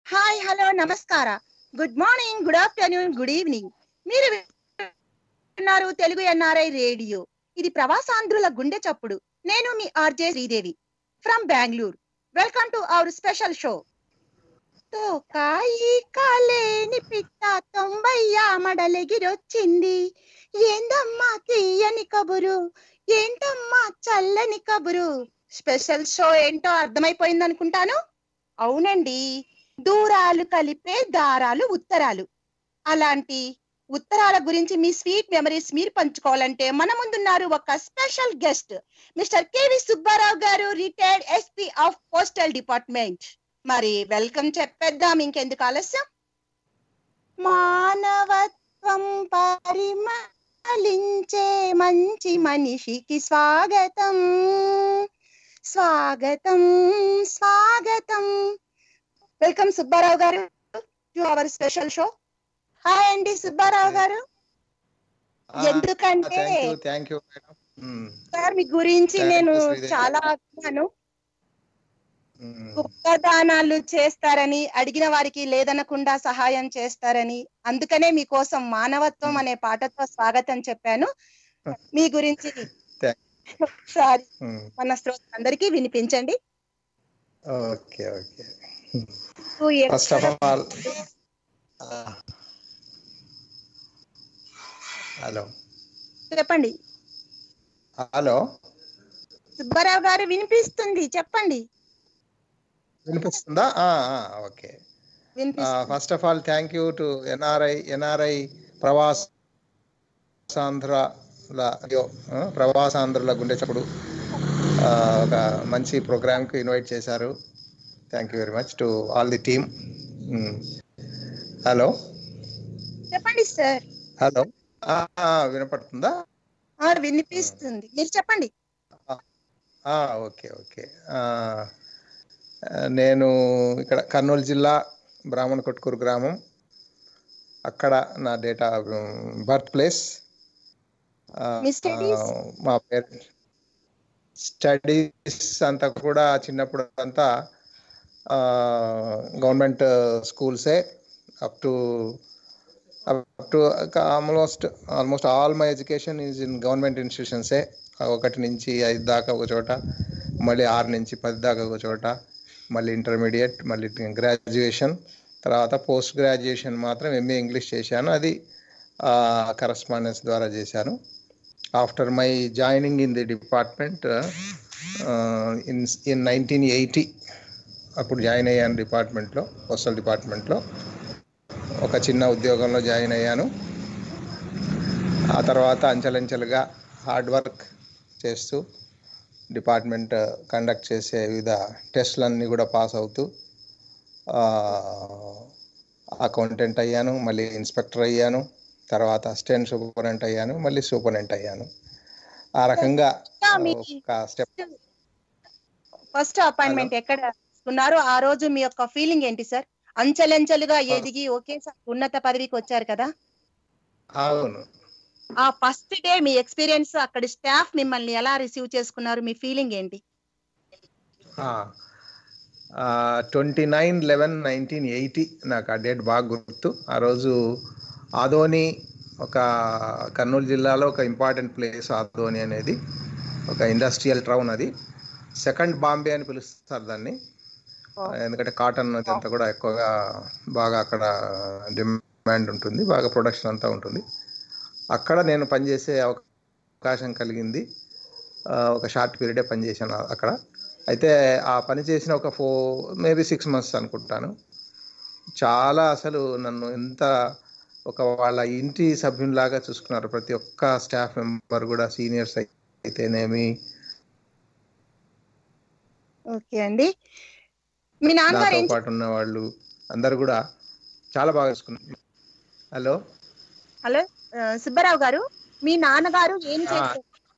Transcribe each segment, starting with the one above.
Hi hello నమస్కార good morning good afternoon good evening మీరు వింటున్నారు తెలుగు ఎన్ఆర్ఐ రేడియో ఇది ప్రవాసాంధ్రుల గుండె చప్పుడు నేను మీ RJ Sridevi from Bengaluru welcome to our special show తో కాయి కాలేని పిట్ట తొంభై మడలెగిరొచ్చింది ఏందమ్మా తీయని కబురు ఏంటమ్మా చల్లని కబురు స్పెషల్ షో ఏంటో అర్థమైపోయింది అనుకుంటాను అవునండి దూరాలు కలిపే దారాలు ఉత్తరాలు అలాంటి ఉత్తరాల గురించి మీ స్వీట్ మెమరీస్ మీరు పంచుకోవాలంటే మన ముందున్నారు ఒక special guest mister KV Subbarao garu retired SP of postal department మరి వెల్కమ్ చెప్పేద్దాం ఇంకెందుకు ఆలస్యం మానవత్వం పరిమళించే మంచి మనిషికి స్వాగతం స్వాగతం స్వాగతం welcome Subbarao garu to our special show hi అండి సుబ్బారావు గారు ఎందుకంటే thank you thank you madam sir మీ గురించి Thank you, నేను శ్రీదేవి. చాలా విన్నాను గొప్ప దానాలు చేస్తారని అడిగిన వారికి లేదనకుండా సహాయం చేస్తారని అందుకనే మీకోసం మానవత్వం అనే పాటతో స్వాగతం చెప్పాను మీ గురించి Thank- ఒకసారి మన శ్రోతలందరికీ వినిపించండి ఓకే ఓకే నువ్వు ఫస్ట్ ఆఫ్ ఎక్కడ- ఆల్ హలో చెప్పండి హలో సుబ్బారావు గారు వినిపిస్తుంది చెప్పండి వినిపిస్తుందా ఓకే వినిపిస్తుంది first of all thank you to NRI NRI ప్రవాసాంధ్ర ప్రవాసాంధ్రుల గుండె చప్పుడు ఆ, ఒక మంచి ప్రోగ్రామ్కి ఇన్వైట్ చేశారు thank you very much to all the team hello చెప్పండి సార్ హలో వినపడుతుందా ఆ, వినిపిస్తుంది మీరు చెప్పండి ఆ, ఓకే ఓకే ఆ, నేను ఇక్కడ కర్నూలు జిల్లా బ్రాహ్మణ కొట్కూరు గ్రామం అక్కడ నా డేటా బర్త్ ప్లేస్ మీ studies? మా పేరు స్టడీస్ అంతా కూడా చిన్నప్పుడు అంతా గవర్నమెంట్ స్కూల్సే up to up to almost almost all my education is in government ఇన్స్టిట్యూషన్సే ఒకటి నుంచి ఐదు దాకా ఒక చోట మళ్ళీ ఆరు నుంచి పది దాకా ఒక చోట మళ్ళీ ఇంటర్మీడియట్ మళ్ళీ గ్రాడ్యుయేషన్ తర్వాత పోస్ట్ గ్రాడ్యుయేషన్ మాత్రం ఎంఏ ఇంగ్లీష్ చేశాను అది కరస్పాండెన్స్ ద్వారా చేశాను after my joining in the department in in nineteen eighty అప్పుడు జాయిన్ అయ్యాను డిపార్ట్మెంట్లో పోస్టల్ డిపార్ట్మెంట్లో ఒక చిన్న ఉద్యోగంలో జాయిన్ అయ్యాను ఆ తర్వాత అంచెలంచెలుగా హార్డ్ వర్క్ చేస్తూ డిపార్ట్మెంట్ కండక్ట్ చేసే వివిధ టెస్టులన్నీ కూడా పాస్ అవుతూ అకౌంటెంట్ అయ్యాను మళ్ళీ ఇన్స్పెక్టర్ అయ్యాను తర్వాత అసిస్టెంట్ సూపరింటెండెంట్ అయ్యాను మళ్ళీ సూపరింటెండెంట్ అయ్యాను ఆ రకంగా ఇంకా మీ ఒక స్టెప్ ఫస్ట్ అపాయింట్మెంట్ ఎక్కడ ఉన్నారు ఆ రోజు మీ యొక్క ఫీలింగ్ ఏంటి సార్ అంచెలంచెలుగా ఎదిగి ఒకేసారి ఉన్నత పదవికి వచ్చారు కదా అవును ఆ ఫస్ట్ డే మీ ఎక్స్పీరియన్స్ అక్కడి స్టాఫ్ మిమ్మల్ని ఎలా రిసీవ్ చేసుకున్నారు మీ ఫీలింగ్ ఏంటి twenty nine eleven nineteen eighty నాకు ఆ డేట్ బాగా గుర్తు ఆ రోజు ఆదోని ఒక కర్నూలు జిల్లాలో ఒక ఇంపార్టెంట్ ప్లేస్ ఆదోని అనేది ఒక ఇండస్ట్రియల్ టౌన్ అది సెకండ్ బాంబే అని పిలుస్తారు దాన్ని ఎందుకంటే కాటన్ అంతా కూడా ఎక్కువగా బాగా అక్కడ డిమాండ్ ఉంటుంది బాగా ప్రొడక్షన్ అంతా ఉంటుంది అక్కడ నేను పనిచేసే అవకాశం కలిగింది ఆ, ఒక షార్ట్ పీరియడే పనిచేశాను అక్కడ అయితే ఆ పని చేసిన ఒక ఫోర్ మేబీ సిక్స్ మంత్స్ అనుకుంటాను చాలా అసలు నన్ను ఎంత ఒక వాళ్ళ ఇంటి సభ్యునిలాగా చూసుకున్నారు ప్రతి ఒక్క స్టాఫ్ మెంబర్ కూడా సీనియర్స్ అయితేనేమి ఓకే అండి మీ నాన్నగారు నాతో ఏం పాటు ఉన్న వాళ్ళు అందరు కూడా చాలా బాగా చూసుకున్నారు హలో హలో ఆ, సుబ్బారావు గారు మీ నాన్నగారు ఏం ఆ. చేస్తారు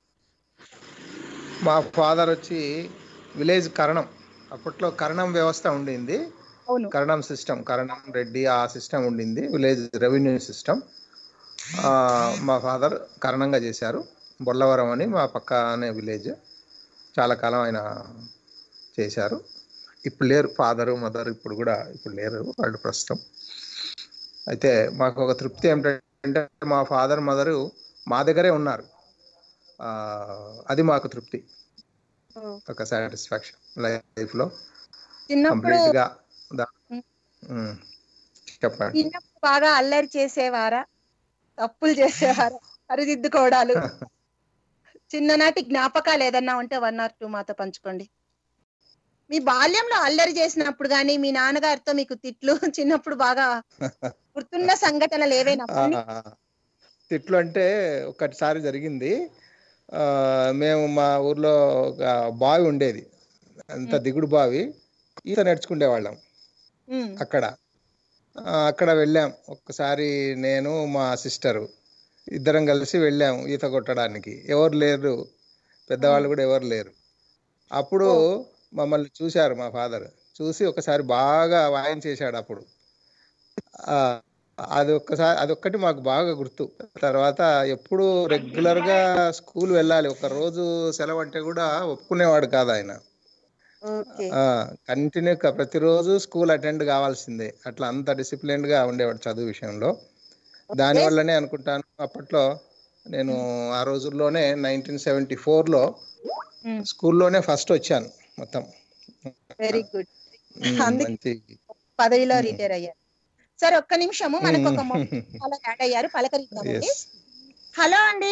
మా ఫాదర్ వచ్చి విలేజ్ కరణం అప్పట్లో కరణం వ్యవస్థ ఉండింది అవును కరణం సిస్టమ్ కరణం రెడ్డి ఆ సిస్టమ్ ఉండింది విలేజ్ రెవెన్యూ సిస్టమ్ మా ఫాదర్ కరణంగా చేశారు బొల్లవరం అని మా పక్కనే విలేజ్ చాలా కాలం ఆయన చేశారు ఇప్పుడు లేరు ఫాదరు మదర్ ఇప్పుడు కూడా ఇప్పుడు లేరు వాళ్ళు ప్రస్తుతం అయితే మాకు ఒక తృప్తి ఏమిటంటే మా ఫాదర్ మదరు మా దగ్గరే ఉన్నారు ఆ, అది మాకు తృప్తి ఒక సాటిస్ఫాక్షన్ లైఫ్లో చిన్నప్పుడు కంప్లీట్ గా దా- ఉమ్. ఉమ్. చెప్పండి చిన్నప్పుడు బాగా అల్లరి చేసేవారా తప్పులు చేసేవారా సరిదిద్దుకోవడాలు చిన్ననాటి జ్ఞాపకాలు ఏదన్నా ఉంటే వన్ ఆర్ టూ మాతో పంచుకోండి మీ బాల్యంలో అల్లరి చేసినప్పుడు గానీ మీ నాన్నగారితో మీకు తిట్లు చిన్నప్పుడు బాగా గుర్తున్న సంఘటనలు ఏవైనా కొన్ని? ఆ, తిట్లు అంటే ఒకటిసారి జరిగింది ఆ, మేము మా ఊర్లో ఒక బావి ఉండేది అంత మ్. దిగుడు బావి ఈత నేర్చుకునే వాళ్ళం ఉమ్, అక్కడ ఆ, అక్కడ వెళ్ళాం ఒక్కసారి నేను మా సిస్టరు ఇద్దరం కలిసి వెళ్ళాము ఈత కొట్టడానికి ఎవరు లేరు పెద్దవాళ్ళు కూడా ఎవరు లేరు అప్పుడు మమ్మల్ని చూశారు మా ఫాదర్ చూసి ఒకసారి బాగా వాయించేశాడు అప్పుడు ఆ, అది ఒక్కసారి అదొక్కటి మాకు బాగా గుర్తు తర్వాత ఎప్పుడు రెగ్యులర్ గా స్కూల్ వెళ్ళాలి ఒక రోజు సెలవు అంటే కూడా ఒప్పుకునేవాడు కాదు ఆయన ఓకే కంటిన్యూ ప్రతిరోజు స్కూల్ అటెండ్ కావాల్సిందే అట్లా అంత డిసిప్లిన్డ్ గా ఉండేవాడు చదువు విషయంలో దాని వల్లనే అనుకుంటాను అప్పట్లో నేను ఆ రోజుల్లోనే నైన్టీన్ సెవెంటీ లో ఉమ్, స్కూల్లోనే ఫస్ట్ వచ్చాను మొత్తం వెరీ గుడ్ ఉమ్, అందుకే మంచి పదవిలో ఉమ్. రిటైర్ అయ్యారు సరే ఒక్క నిమిషము మనకు ఒక అలా యాడ్ అయ్యారు పలకరిద్దామండి ఎస్ హలో అండి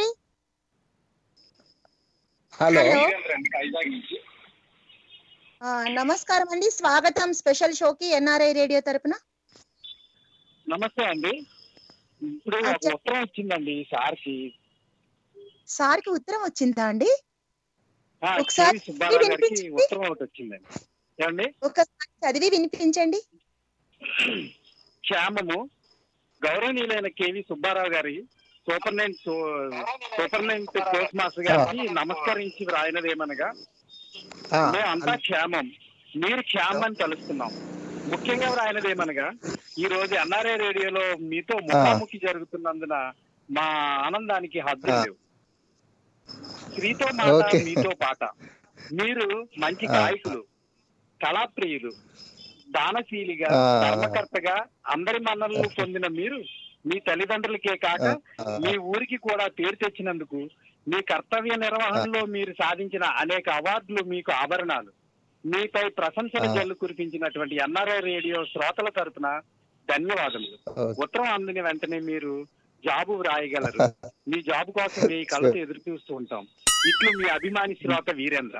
హలో హలో ఆ, నమస్కారం అండి స్వాగతం స్పెషల్ షోకి ఎన్ఆర్ఐ రేడియో తరపున నమస్తే అండి ఇప్పుడు ఒక అచ్చా. ఉత్తరం వచ్చిందండి సార్కి సార్కి ఉత్తరం వచ్చిందా అండి ఆ, ఒకసారి కేవి సుబ్బారావు గారికి వినిపించండి. ఉత్తరం ఒకటి వచ్చిందండి ఏమండి ఒకసారి చదివి వినిపించండి క్షేమము గౌరవనీయులైన కేవి సుబ్బారావు గారి సూపరింటెండెంట్ సూపరింటెండెంట్ పోస్ట్ మాస్టర్ గారికి నమస్కరించి వ్రాయినదేమనగా ఆ, మేమంతా క్షేమం మీరు క్షేమని తెలుస్తున్నాం ముఖ్యంగా వ్రాయినదేమనగా ఈ రోజు ఎన్ఆర్ఏ రేడియోలో మీతో ముఖాముఖి జరుగుతున్నందున మా ఆనందానికి హద్దులు ఆ. లేవు స్త్రీతో మాట ఓకే. మీతో పాట మీరు మంచి ఆ. గాయకులు కళాప్రియులు దానశీలిగా ఆ. ధర్మకర్తగా అందరి మన్ననలు పొందిన మీరు మీ తల్లిదండ్రులకే కాక ఆ, ఆ, మీ ఊరికి కూడా పేరు తెచ్చినందుకు మీ కర్తవ్య నిర్వహణలో మీరు సాధించిన అనేక అవార్డులు మీకు ఆభరణాలు మీపై ప్రశంసల ఆ. జల్లు కురిపించినటువంటి ఎన్ఆర్ఐ రేడియో శ్రోతల తరపున ధన్యవాదములు ఓకే. ఉత్తరం అందిన వెంటనే మీరు జాబు వ్రాయగలరు మీ జాబ్ కోసం మీ కళ్ళతో ఎదురు చూస్తూ ఉంటాం ఇట్లు మీ అభిమాని శ్రోత Veerendra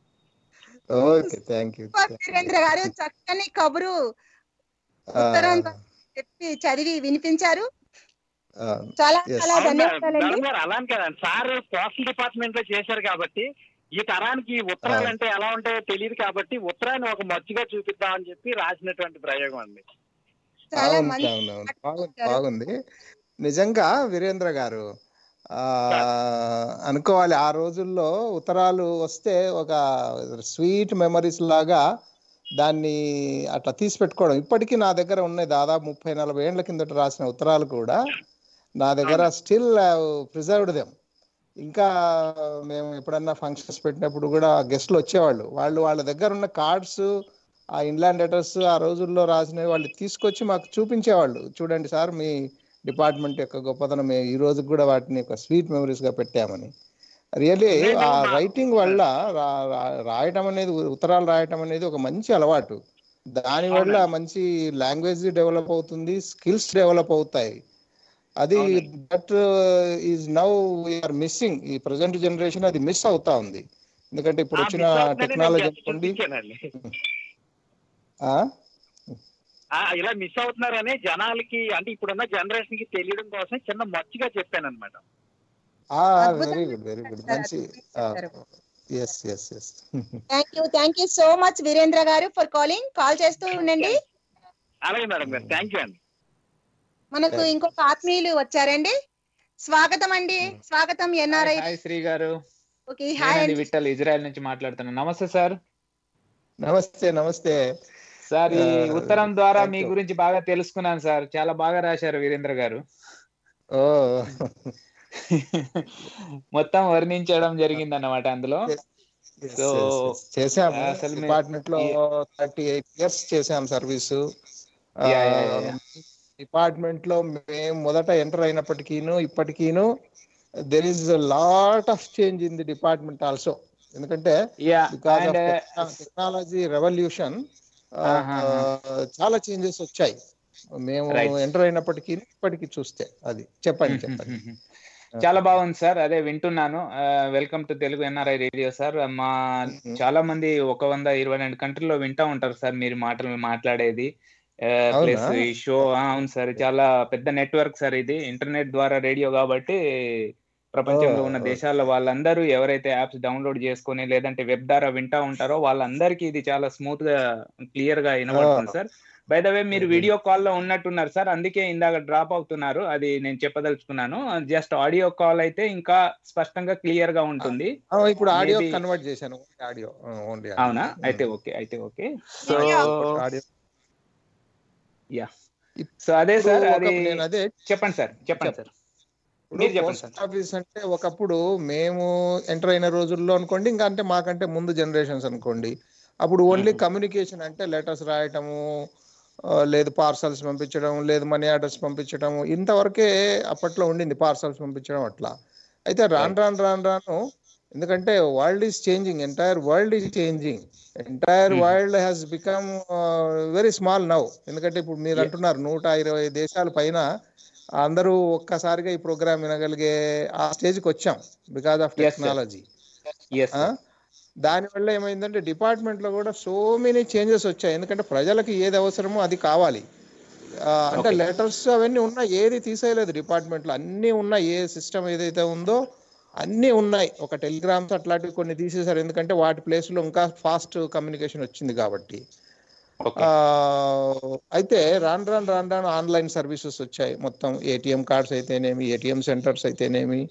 okay thank you Veerendra garu చక్కని కబురు ఉత్తరం చెప్పి చదివి వినిపించారు చాలా Yes. చాలా అవును మేడం ధన్యవాదాలండి మేడం గారు అలానే కదండి సార్ పోస్టల్ డిపార్ట్మెంట్ లో చేశారు కాబట్టి ఈ తరానికి ఉత్తరాలు ఆ. అంటే ఎలా ఉంటాయో తెలియదు కాబట్టి ఉత్తరాన్ని ఒక మచ్చుగా చూపిద్దాం అని చెప్పి రాసినటువంటి ప్రయోగం అండి చాలా అవును మంచి అవును అవును. బాగుంది గారు. బాగుంది నిజంగా వీరేంద్ర గారు ఆ అనుకోవాలి ఆ రోజుల్లో ఉత్తరాలు వస్తే ఒక స్వీట్ మెమరీస్ లాగా దాన్ని అట్లా తీసి పెట్టుకోవడం ఇప్పటికీ నా దగ్గర ఉన్నాయి దాదాపు ముప్పై నలభై ఏళ్ల కిందట రాసిన ఉత్తరాలు కూడా నా దగ్గర స్టిల్ ప్రిజర్వ్డ్ దెమ్ ఇంకా మేము ఎప్పుడన్నా ఫంక్షన్స్ పెట్టినప్పుడు కూడా గెస్ట్లు వచ్చేవాళ్ళు వాళ్ళు వాళ్ళ దగ్గర ఉన్న కార్డ్స్ ఆ ఇన్లాండ్ లెటర్స్ ఆ రోజుల్లో రాసినవి వాళ్ళు తీసుకొచ్చి మాకు చూపించేవాళ్ళు చూడండి సార్ మీ డిపార్ట్మెంట్ యొక్క గొప్పతనం మేము ఈ రోజు కూడా వాటిని ఒక స్వీట్ మెమరీస్ గా పెట్టామని రియల్లీ నేను ఆ మా- రైటింగ్ వల్ల రా- రా- రాయటం అనేది ఉత్తరాలు రాయటం అనేది ఒక మంచి అలవాటు దాని వల్ల అవునండి. మంచి లాంగ్వేజ్ డెవలప్ అవుతుంది స్కిల్స్ డెవలప్ అవుతాయి అది అవునండి. That is now we are missing ఈ ప్రజెంట్ జనరేషన్ అది మిస్ అవుతా ఉంది ఎందుకంటే ఇప్పుడు ఆ వచ్చిన మిస్ అవుతుందని నేను టెక్నాలజీ just అనుకోండి చూపించానండి. ఆ? ఆ, ఇలా మిస్ అవుతున్నారని జనాలకి అంటే ఇప్పుడున్న జనరేషన్ కి తెలియడం కోసం చిన్న మచ్చుగా చెప్పాను అనమాట ఆ అద్భుతంగా వెరీ గుడ్ వెరీ గుడ్ చెప్పారు, మంచి అద్భుతంగా చెప్పారు. Yes yes yes thank you thank you so much Veerendra garu for calling call చేస్తూ ఉండండి అలాగే మేడం గారు థ్యాంక్ యూ అండి మనకు Yes. ఇంకొక ఆత్మీయులు వచ్చారండి స్వాగతం అండి స్వాగతం ఎన్ఆర్ఐ హాయ్ శ్రీ గారు ఓకే హాయ్ నేనండి అండి విఠల్ ఇజ్రాయెల్ నుంచి మాట్లాడుతున్నాను నమస్తే సార్ నమస్తే నమస్తే సార్ ఈ Uh, ఉత్తరం ద్వారా thank మీ you. గురించి బాగా తెలుసుకున్నాను సార్ చాలా బాగా రాశారు వీరేంద్ర గారు ఓ మొత్తం వర్ణించడం జరిగింది అన్నమాట అందులో Yes, So, yes, yes. చేసాము అసలు మీ- డిపార్ట్మెంట్ లో ఈ- థర్టీ ఎయిట్ ఇయర్స్ చేసాం service Yeah, yeah, yeah, yeah. Department లో మేము మొదట ఎంటర్ అయినప్పటికీను ఇప్పటికీను there is lot of change in the department also ఎందుకంటే yeah because and of technology revolution ఆహా. చాలా చేంజెస్ వచ్చాయి మేము Right. ఎంటర్ అయినప్పటికీ ఇప్పటికి చూస్తే అది చెప్పండి చెప్పండి చాలా బాగుంది సార్ అదే వింటున్నాను welcome to Telugu NRI radio sir మా Mhm. చాలా మంది ఒక వంద ఇరవై రెండు కంట్రీలో వింటా ఉంటారు సార్ మీరు మాటలు మాట్లాడేది అవునా? ప్లస్ ఈ షో అవును సార్ చాలా పెద్ద నెట్వర్క్ సార్ ఇది ఇంటర్నెట్ ద్వారా రేడియో కాబట్టి ప్రపంచంలో ఉన్న Oh. దేశాల వాళ్ళందరూ ఎవరైతే యాప్స్ డౌన్లోడ్ చేసుకొని లేదంటే వెబ్ ద్వారా వింటా ఉంటారో వాళ్ళందరికీ ఇది చాలా స్మూత్ గా క్లియర్ గా వినబడుతుంది Oh. Sir by the way మీరు Mhm. వీడియో కాల్ లో ఉన్నట్టున్నారు సార్ అందుకే ఇందాక డ్రాప్ అవుతున్నారు అది నేను చెప్పదలుచుకున్నాను జస్ట్ ఆడియో కాల్ అయితే ఇంకా స్పష్టంగా క్లియర్ గా ఉంటుంది ఆ, ఇప్పుడు ఆడియో Maybe- కన్వర్ట్ చేశాను ఆడియో ఓన్లీ అవునా అయితే ఓకే అయితే okay so audio yeah so అదే సార్ అది నేను అదే చెప్పండి సార్ చెప్పండి సార్ ఇప్పుడు మీరు చెప్పండి పోస్ట్ ఆఫీస్ అంటే ఒకప్పుడు మేము ఎంటర్ అయిన రోజుల్లో అనుకోండి ఇంకా అంటే మాకంటే ముందు జనరేషన్స్ అనుకోండి అప్పుడు ఓన్లీ Mhm. కమ్యూనికేషన్ అంటే లెటర్స్ రాయటము ఆ, లేదు పార్సల్స్ పంపించడం లేదు మనీ ఆర్డర్స్ పంపించడం ఇంతవరకే అప్పట్లో ఉండింది పార్సల్స్ పంపించడం అట్లా అయితే రాను రాను రాను రాను ఎందుకంటే world is changing entire world is changing entire Mhm. World has become very small now ఎందుకంటే ఇప్పుడు మీరు Yeah. అంటున్నారు నూట ఇరవై దేశాల పైన అందరూ ఒక్కసారిగా ఈ ప్రోగ్రామ్ వినగలిగే ఆ స్టేజ్కి వచ్చాం because of Yes, sir. Technology yes దానివల్ల ఏమైందంటే డిపార్ట్మెంట్ లో కూడా సో మెనీ చేంజెస్ వచ్చాయి ఎందుకంటే ప్రజలకు ఏది అవసరమో అది కావాలి ఆ, అంటే Okay. లెటర్స్ అవన్నీ ఉన్నాయి ఏది తీసేయలేదు డిపార్ట్మెంట్ లో అన్ని ఉన్నాయి ఏ సిస్టమ్ ఏదైతే ఉందో అన్నీ ఉన్నాయి ఒక టెలిగ్రామ్స్ అట్లాంటివి కొన్ని తీసేశారు ఎందుకంటే వాటి ప్లేస్ లో ఇంకా ఫాస్ట్ కమ్యూనికేషన్ వచ్చింది కాబట్టి ఓకే ఆ, అయితే రాను రాను రాను రాను ఆన్లైన్ సర్వీసెస్ వచ్చాయి మొత్తం ఏటీఎం కార్డ్స్ అయితేనేమి ఏటీఎం సెంటర్స్ అయితేనేమి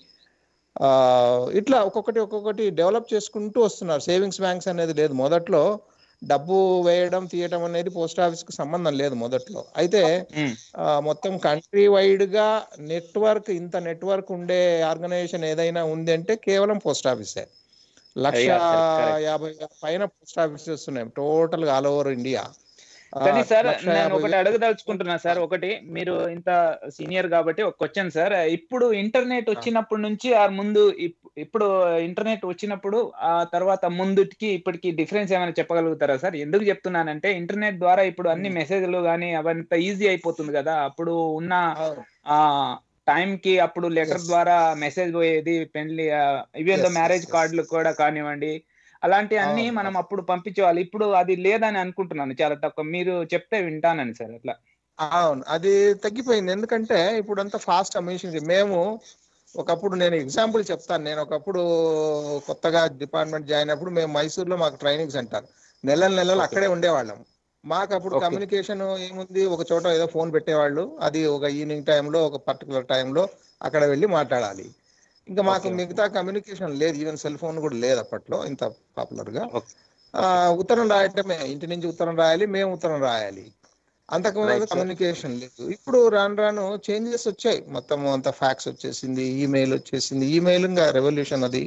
ఆ, ఇట్లా ఒక్కొక్కటి ఒక్కొక్కటి డెవలప్ చేసుకుంటూ వస్తున్నారు సేవింగ్స్ బ్యాంక్స్ అనేది లేదు మొదట్లో డబ్బు వేయడం తీయడం అనేది పోస్ట్ ఆఫీస్కి సంబంధం లేదు మొదట్లో అయితే ఆ, మొత్తం కంట్రీ వైడ్ గా నెట్వర్క్ ఇంత నెట్వర్క్ ఉండే ఆర్గనైజేషన్ ఏదైనా ఉంది అంటే కేవలం పోస్ట్ ఆఫీసే లక్ష Yeah, correct, correct. యాభై పైన పోస్ట్ ఆఫీసెస్ ఉన్నాయి టోటల్ గా ఆల్ ఓవర్ ఇండియా కానీ సార్ నేను ఒకటి అడగదలుచుకుంటున్నా సార్ ఒకటి మీరు ఇంత సీనియర్ కాబట్టి ఒక క్వశ్చన్ సార్ ఇప్పుడు ఇంటర్నెట్ వచ్చినప్పటి నుంచి ఆ ముందు ఇప్- ఇప్పుడు ఇంటర్నెట్ వచ్చినప్పుడు ఆ తర్వాత ముందుకి ఇప్పటికి డిఫరెన్స్ ఏమైనా చెప్పగలుగుతారా సార్ ఎందుకు చెప్తున్నానంటే ఇంటర్నెట్ ద్వారా ఇప్పుడు అన్ని Hmm. మెసేజ్లు కానీ అవంతా ఈజీ అయిపోతుంది కదా అప్పుడు ఉన్న ఆ టైం కి అప్పుడు లెటర్ Yes. ద్వారా మెసేజ్ పోయేది పెళ్లి even though Yes, marriage yes, yes. కార్డులు కూడా కానివ్వండి అలాంటి అన్ని అవును, మనం అవును. అప్పుడు పంపించేవాళ్ళు ఇప్పుడు అది లేదని అనుకుంటున్నాను చాలా తక్కువ మీరు చెప్తే వింటానని సార్ అట్లా అవును అది తగ్గిపోయింది ఎందుకంటే ఇప్పుడు అంతా ఫాస్ట్ కమ్యూనికేషన్ మేము ఒకప్పుడు నేను ఎగ్జాంపుల్ చెప్తాను నేను ఒకప్పుడు కొత్తగా డిపార్ట్మెంట్ జాయిన్ అయినప్పుడు మేము మైసూర్లో మాకు ట్రైనింగ్ సెంటర్ నెలలు నెలలు Okay. అక్కడే ఉండేవాళ్ళం మాకు అప్పుడు Okay. కమ్యూనికేషన్ ఏముంది ఒక చోట ఏదో ఫోన్ పెట్టేవాళ్ళు అది ఒక ఈవినింగ్ టైంలో ఒక పర్టికులర్ టైంలో అక్కడ వెళ్ళి మాట్లాడాలి ఇంకా మాకు Okay, okay. మిగతా కమ్యూనికేషన్ లేదు ఈవెన్ సెల్ ఫోన్ కూడా లేదు అప్పట్లో ఇంత పాపులర్ గా Okay. ఆ, ఉత్తరం రాయటమే ఇంటి నుంచి ఉత్తరం రాయాలి మేము ఉత్తరం రాయాలి అంతకు Right, sir. కమ్యూనికేషన్ లేదు ఇప్పుడు రాను రాను చేంజెస్ వచ్చాయి మొత్తం అంత ఫ్యాక్స్ వచ్చేసింది ఈమెయిల్ వచ్చేసింది ఈమెయిల్ ఇంకా రెవల్యూషన్ అది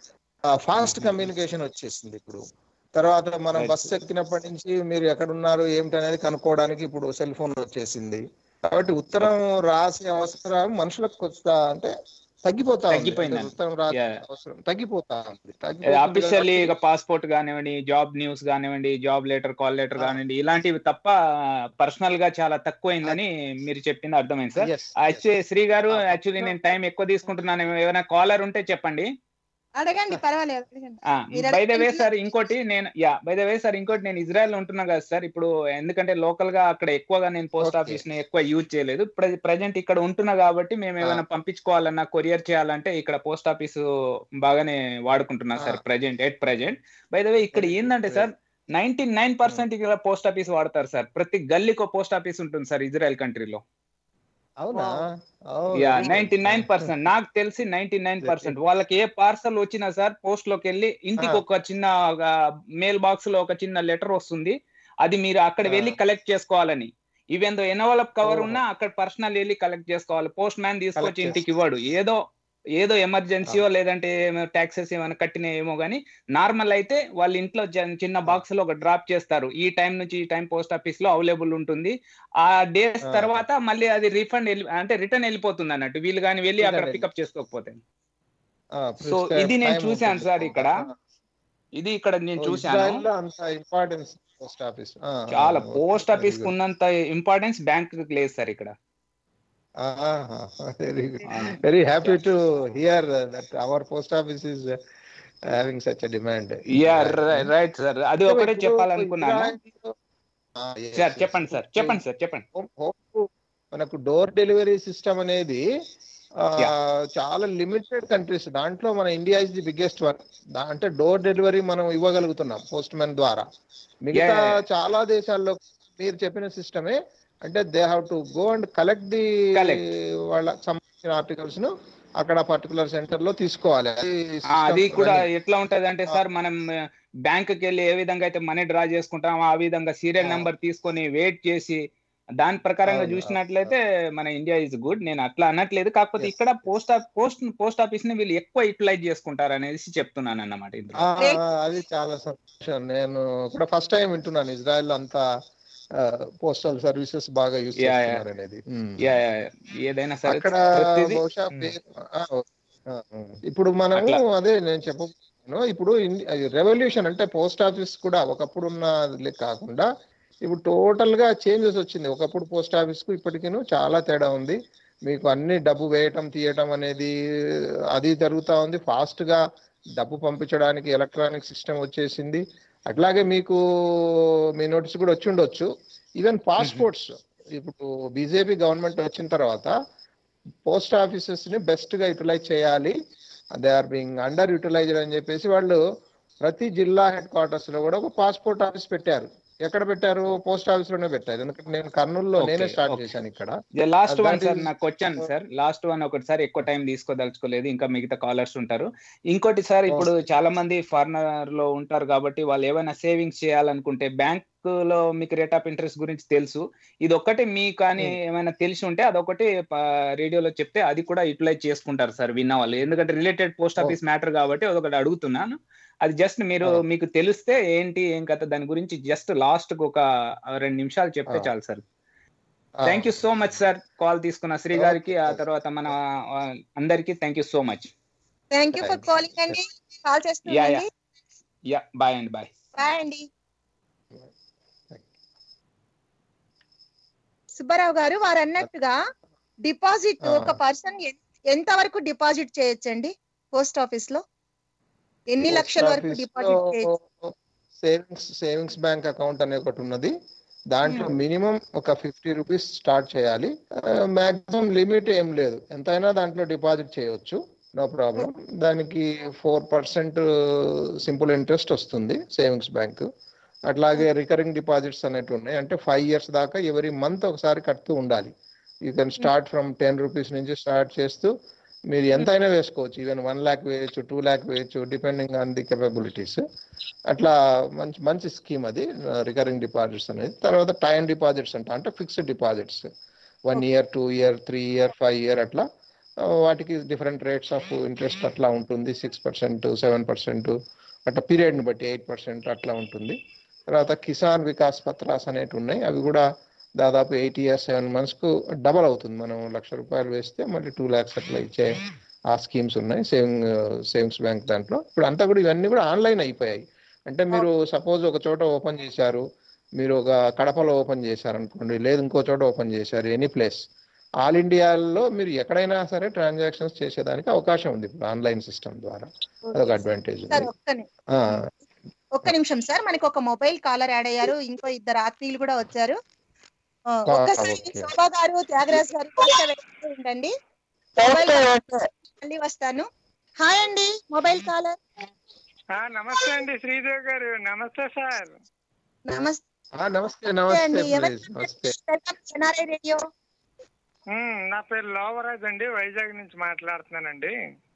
ఫాస్ట్ కమ్యూనికేషన్ వచ్చేసింది ఇప్పుడు తర్వాత మనం Right, బస్సు ఎక్కినప్పటి నుంచి మీరు ఎక్కడ ఉన్నారు ఏమిటి అనేది కనుక్కోవడానికి ఇప్పుడు సెల్ ఫోన్ వచ్చేసింది కాబట్టి ఉత్తరం రాసే అవసరం మనుషులకు కొత్త అంటే తగ్గిపోతా ఉంది. తగ్గిపోయింది అంటే ఉత్తరం రాసే Yeah. అవసరం తగ్గిపోతా ఉంది తగ్గిపోతుంది అఫీషియల్లీ కాబట్టి- ఇక పాస్పోర్ట్ కానివ్వండి జాబ్ న్యూస్ కానివ్వండి job letter call letter Ah. కానివ్వండి ఇలాంటివి తప్ప పర్సనల్ గా చాలా తక్కువైందని మీరు చెప్పింది అర్థమైంది sir Yes, yes. Actually Shri garu Ah, actually నేను టైం ఎక్కువ తీసుకుంటున్నాను ఏమైనా కాలర్ ఉంటే చెప్పండి అడగండి పర్వాలేదు అడగండి. మీరు బై ద వే అడగండి. సార్ ఇంకోటి నేను yeah by the way sir ఇంకోటి నేను ఇజ్రాయెల్ లో ఉంటున్నా కదా సార్ ఇప్పుడు ఎందుకంటే లోకల్ గా అక్కడ ఎక్కువగా నేను పోస్ట్ Okay. ఆఫీస్ ని ఎక్కువ యూజ్ చేయలేదు ప్రజెంట్ ఇక్కడ ఉంటున్నా కాబట్టి మేము ఏమైనా పంపించుకోవాలన్నా కొరియర్ చేయాలంటే ఇక్కడ పోస్ట్ ఆఫీస్ బాగానే వాడుకుంటున్నా sir Ah. Present at present by the way ఇక్కడ Great, ఏంటంటే సార్ నైన్టీ నైన్ పర్సెంట్ ఇక్కడ పోస్ట్ ఆఫీస్ వాడతారు సార్ ప్రతి గల్లీకో పోస్ట్ ఆఫీస్ ఉంటుంది సార్ ఇజ్రాయెల్ కంట్రీలో అవునా Oh, yeah very good. Ninety nine percent నాకు తెలిసి నైన్టీ నైన్ పర్సెంట్ వాళ్ళకి ఏ పార్సల్ వచ్చినా సార్ పోస్ట్ లోకి వెళ్ళి ఇంటికి Ah. ఒక చిన్న మెయిల్ బాక్స్ లో ఒక చిన్న లెటర్ వస్తుంది అది మీరు అక్కడ వెళ్ళి Ah. కలెక్ట్ చేసుకోవాలని even though envelope cover Oh. ఉన్నా అక్కడ పర్సనల్ వెళ్ళి కలెక్ట్ చేసుకోవాలి పోస్ట్ మ్యాన్ తీసుకొచ్చి Collect ఇంటికి ఇవ్వడు ఏదో ఏదో ఎమర్జెన్సీయో లేదంటే ట్యాక్సెస్ ఏమైనా కట్టిన ఏమో కానీ నార్మల్ అయితే వాళ్ళ ఇంట్లో జ- చిన్న బాక్స్ లో ఒక డ్రాప్ చేస్తారు ఈ టైం నుంచి ఈ టైం పోస్ట్ ఆఫీస్ లో అవైలబుల్ ఉంటుంది ఆ డేస్ ఆ. తర్వాత మళ్ళీ అది రిఫండ్ అంటే రిటర్న్ వెళ్ళిపోతుంది అన్నట్టు వీళ్ళు కానీ వెళ్ళి అక్కడ Return పికప్ చేసుకోకపోతే ఆ, So, prescribed ఇది నేను time చూశాను ఉంటుంది. సార్ ఇక్కడ. ఆ, ఇది ఇక్కడ నేను ఓ, చూశాను ఇజ్రాయెల్లో అంత ఇంపార్టెన్స్ పోస్ట్ ఆఫీస్ చాలా పోస్ట్ ఆఫీస్ కు ఉన్నంత ఇంపార్టెన్స్ బ్యాంక్ లేదు సార్ ఇక్కడ very very happy to hear that our post office is having such demand yeah right sir అది ఒకటే చెప్పాలనుకున్నాను సార్ చెప్పండి సార్ చెప్పండి సార్ చెప్పండి మనకు డోర్ డెలివరీ సిస్టమ్ అనేది ఆ, Yeah. చాలా లిమిటెడ్ కంట్రీస్ దాంట్లో మన India is the biggest one అంటే డోర్ డెలివరీ మనం ఇవ్వగలుగుతున్నాం పోస్ట్ మ్యాన్ ద్వారా మిగతా Yeah, yeah. చాలా దేశాల్లో మీరు చెప్పిన సిస్టమే అంటే they have to go and collect the Collect. వాళ్ళకి సంబంధించిన ఆర్టికల్స్ ను అక్కడ పర్టికులర్ సెంటర్ లో తీసుకోవాలి అది ఆ, అది system కూడా running. ఎట్లా ఉంటది అంటే సార్ మనం బ్యాంక్ కి వెళ్ళి ఏ విధంగా అయితే మనీ డ్రా చేసుకుంటాం ఆ విధంగా సీరియల్ ఆ. నెంబర్ తీసుకొని వెయిట్ చేసి దాని ప్రకారంగా అవును, చూసినట్లయితే మన ఇండియా ఇస్ గుడ్ నేను అట్లా అనట్లేదు కాకపోతే Yes. ఇక్కడ పోస్ట్ పోస్ట్ పోస్ట్ ఆఫీస్ ని వీళ్ళు ఎక్కువ యూటిలైజ్ చేసుకుంటారు అనేసి చెప్తున్నాను అన్నమాట ఇందులో ఆ, Great. ఆ, అది చాలా సంతోషం నేను కూడా ఫస్ట్ టైం వింటున్నాను ఇజ్రాయెల్ అంతా పోస్టల్ సర్వీసెస్ బాగా యూస్ Yeah, yeah. చేస్తున్నారు అనేది ఉమ్. Yeah, yeah, yeah. ఏదైనా సరే అక్కడ ప్రతిదీ బహుశా ఉమ్. పే- ఆ, ఆ, ఆ. ఇప్పుడు మనము అట్లా. అదే నేను చెప్పను ఇప్పుడు రెవల్యూషన్ అంటే పోస్ట్ ఆఫీస్ కూడా ఒకప్పుడు ఉన్న కాకుండా ఇప్పుడు టోటల్ గా చేంజెస్ వచ్చింది ఒకప్పుడు పోస్ట్ ఆఫీస్ కు ఇప్పటికిను చాలా తేడా ఉంది మీకు అన్ని డబ్బు వేయటం తీయటం అనేది అది జరుగుతా ఉంది ఫాస్ట్ గా డబ్బు పంపించడానికి ఎలక్ట్రానిక్ సిస్టమ్ వచ్చేసింది అట్లాగే మీకు మీ నోటీస్ కూడా వచ్చి ఉండొచ్చు ఈవెన్ పాస్పోర్ట్స్ ఇప్పుడు బీజేపీ గవర్నమెంట్ వచ్చిన తర్వాత పోస్ట్ ఆఫీసెస్ ని బెస్ట్ గా యూటిలైజ్ చేయాలి they are being underutilised అని చెప్పేసి వాళ్ళు ప్రతి జిల్లా హెడ్ క్వార్టర్స్ లో కూడా ఒక పాస్పోర్ట్ ఆఫీస్ పెట్టారు ఎక్కడ పెట్టారు పోస్ట్ ఆఫీస్ లోనే పెట్టారు ఎందుకంటే నేను కర్నూలులో Okay, నేనే స్టార్ట్ okay. చేశాను ఇక్కడ last one That sir is- నాకు వచ్చాను సార్ లాస్ట్ వన్ ఒకటిసారి ఎక్కువ టైం తీసుకోదలుచుకోలేదు ఇంకా మిగతా కాలర్స్ ఉంటారు ఇంకోటి సార్ ఇప్పుడు చాలా మంది ఫారినర్ లో ఉంటారు కాబట్టి వాళ్ళు ఏమైనా సేవింగ్స్ చేయాలనుకుంటే బ్యాంక్ లో మీకు రేట్ ఆఫ్ ఇంట్రెస్ట్ గురించి తెలుసు ఇది ఒక్కటి మీకు కానీ Hmm. ఏమైనా తెలిసి ఉంటే అదొకటి రేడియోలో చెప్తే అది కూడా యూటిలైజ్ చేసుకుంటారు సార్ విన్న వాళ్ళు ఎందుకంటే related post Oh. Office matter కాబట్టి అదొకటి అడుగుతున్నాను అది జస్ట్ మీరు Oh. మీకు తెలిస్తే ఏంటి ఏం కథ దాని గురించి జస్ట్ లాస్ట్ ఒక రెండు నిమిషాలు చెప్తే Oh. చాలు sir thank you so much sir call తీసుకున్న శ్రీ గారికి ఆ తర్వాత మన ఆ, అందరికి thank you so much thank you for Thank you. Calling అండి కాల్ Yeah, చేస్తున్నాండి యా బాయ్ అండి బాయ్ బాయ్ అండి సుబ్బారావు గారు వారు అన్నట్టుగా డిపాజిట్ ఆ. ఒక పర్సన్ ఎంత వరకు డిపాజిట్ చేయొచ్చండి పోస్ట్ ఆఫీస్ లో ఎన్ని లక్షల వరకు డిపాజిట్ చేయొచ్చు సేవింగ్స్ సేవింగ్స్ బ్యాంక్ అకౌంట్ అనే ఒకటి ఉన్నది దాంట్లో Hmm. మినిమం ఒక ఫిఫ్టీ రూపీస్ స్టార్ట్ చేయాలి మాక్సిమం లిమిట్ ఏం లేదు ఎంతైనా దాంట్లో డిపాజిట్ చేయొచ్చు నో ప్రాబ్లం దానికి ఫోర్ పర్సెంట్ సింపుల్ ఇంట్రెస్ట్ వస్తుంది సేవింగ్స్ బ్యాంక్ అట్లాగే రికరింగ్ డిపాజిట్స్ అనేవి ఉన్నాయి అంటే ఫైవ్ ఇయర్స్ దాకా ఎవరీ మంత్ ఒకసారి కడుతూ ఉండాలి you can start from ten rupees నుంచి స్టార్ట్ చేస్తూ మీరు ఎంతైనా వేసుకోవచ్చు ఈవెన్ వన్ ల్యాక్ వేయచ్చు టూ ల్యాక్ వేయచ్చు డిపెండింగ్ ఆన్ ది కెపబిలిటీస్ అట్లా మంచి మంచి స్కీమ్ అది రికరింగ్ డిపాజిట్స్ అనేది తర్వాత టైం డిపాజిట్స్ అంట అంటే fixed deposits one year two year three year five year అట్లా ఆ, వాటికి డిఫరెంట్ రేట్స్ ఆఫ్ ఇంట్రెస్ట్ అట్లా ఉంటుంది సిక్స్ పర్సెంట్ సెవెన్ పర్సెంట్ అట్లా పీరియడ్ని బట్టి ఎయిట్ పర్సెంట్ అట్లా ఉంటుంది తర్వాత కిసాన్ వికాస్ పత్రాస్ అనేవి ఉన్నాయి అవి కూడా దాదాపు ఎయిట్ ఇయర్స్ సెవెన్ మంత్స్ కు డబల్ అవుతుంది మనం లక్ష రూపాయలు వేస్తే మళ్ళీ టూ ల్యాక్స్ అట్లా ఇచ్చే ఆ స్కీమ్స్ ఉన్నాయి సేవింగ్ సేవింగ్స్ బ్యాంక్ దాంట్లో ఇప్పుడు అంతా కూడా ఇవన్నీ కూడా ఆన్లైన్ అయిపోయాయి అంటే మీరు సపోజ్ ఒక చోట ఓపెన్ చేశారు మీరు ఒక కడపలో ఓపెన్ చేశారు అనుకోండి లేదు ఇంకో చోట ఓపెన్ చేశారు ఎనీ ప్లేస్ ఆల్ ఇండియాలో మీరు ఎక్కడైనా సరే ట్రాన్సాక్షన్స్ చేసేదానికి అవకాశం ఉంది ఇప్పుడు ఆన్లైన్ సిస్టమ్ ద్వారా అదొక అడ్వాంటేజ్ సార్ ఉంది ఒక్క ని- ఆ, ఒక్క నిమిషం సార్ మనకి ఒక మొబైల్ కాలర్ యాడ్ అయ్యారు ఇంకో ఇద్దరు ఆత్మీయులు కూడా వచ్చారు ఆ, ఆ, ఒక్కసారి ఓకే. శోభా గారు త్యాగరాజ్ గారు కొంచెం వెనక్కి ఉండండి మొబైల్ కాలర్ మళ్ళీ వస్తాను హాయ్ అండి మొబైల్ కాలర్ ఆ, నమస్తే అండి శ్రీదేవి గారు నమస్తే సార్ నమస్తే ఆ, నమస్తే నమస్తే అండి ఎవరు ప్లీజ్ నమస్తే ఎన్ఆర్ఐ రేడియో ఉమ్, నా పేరు లోవరాజ్ అండి వైజాగ్ నుంచి మాట్లాడుతున్నానండి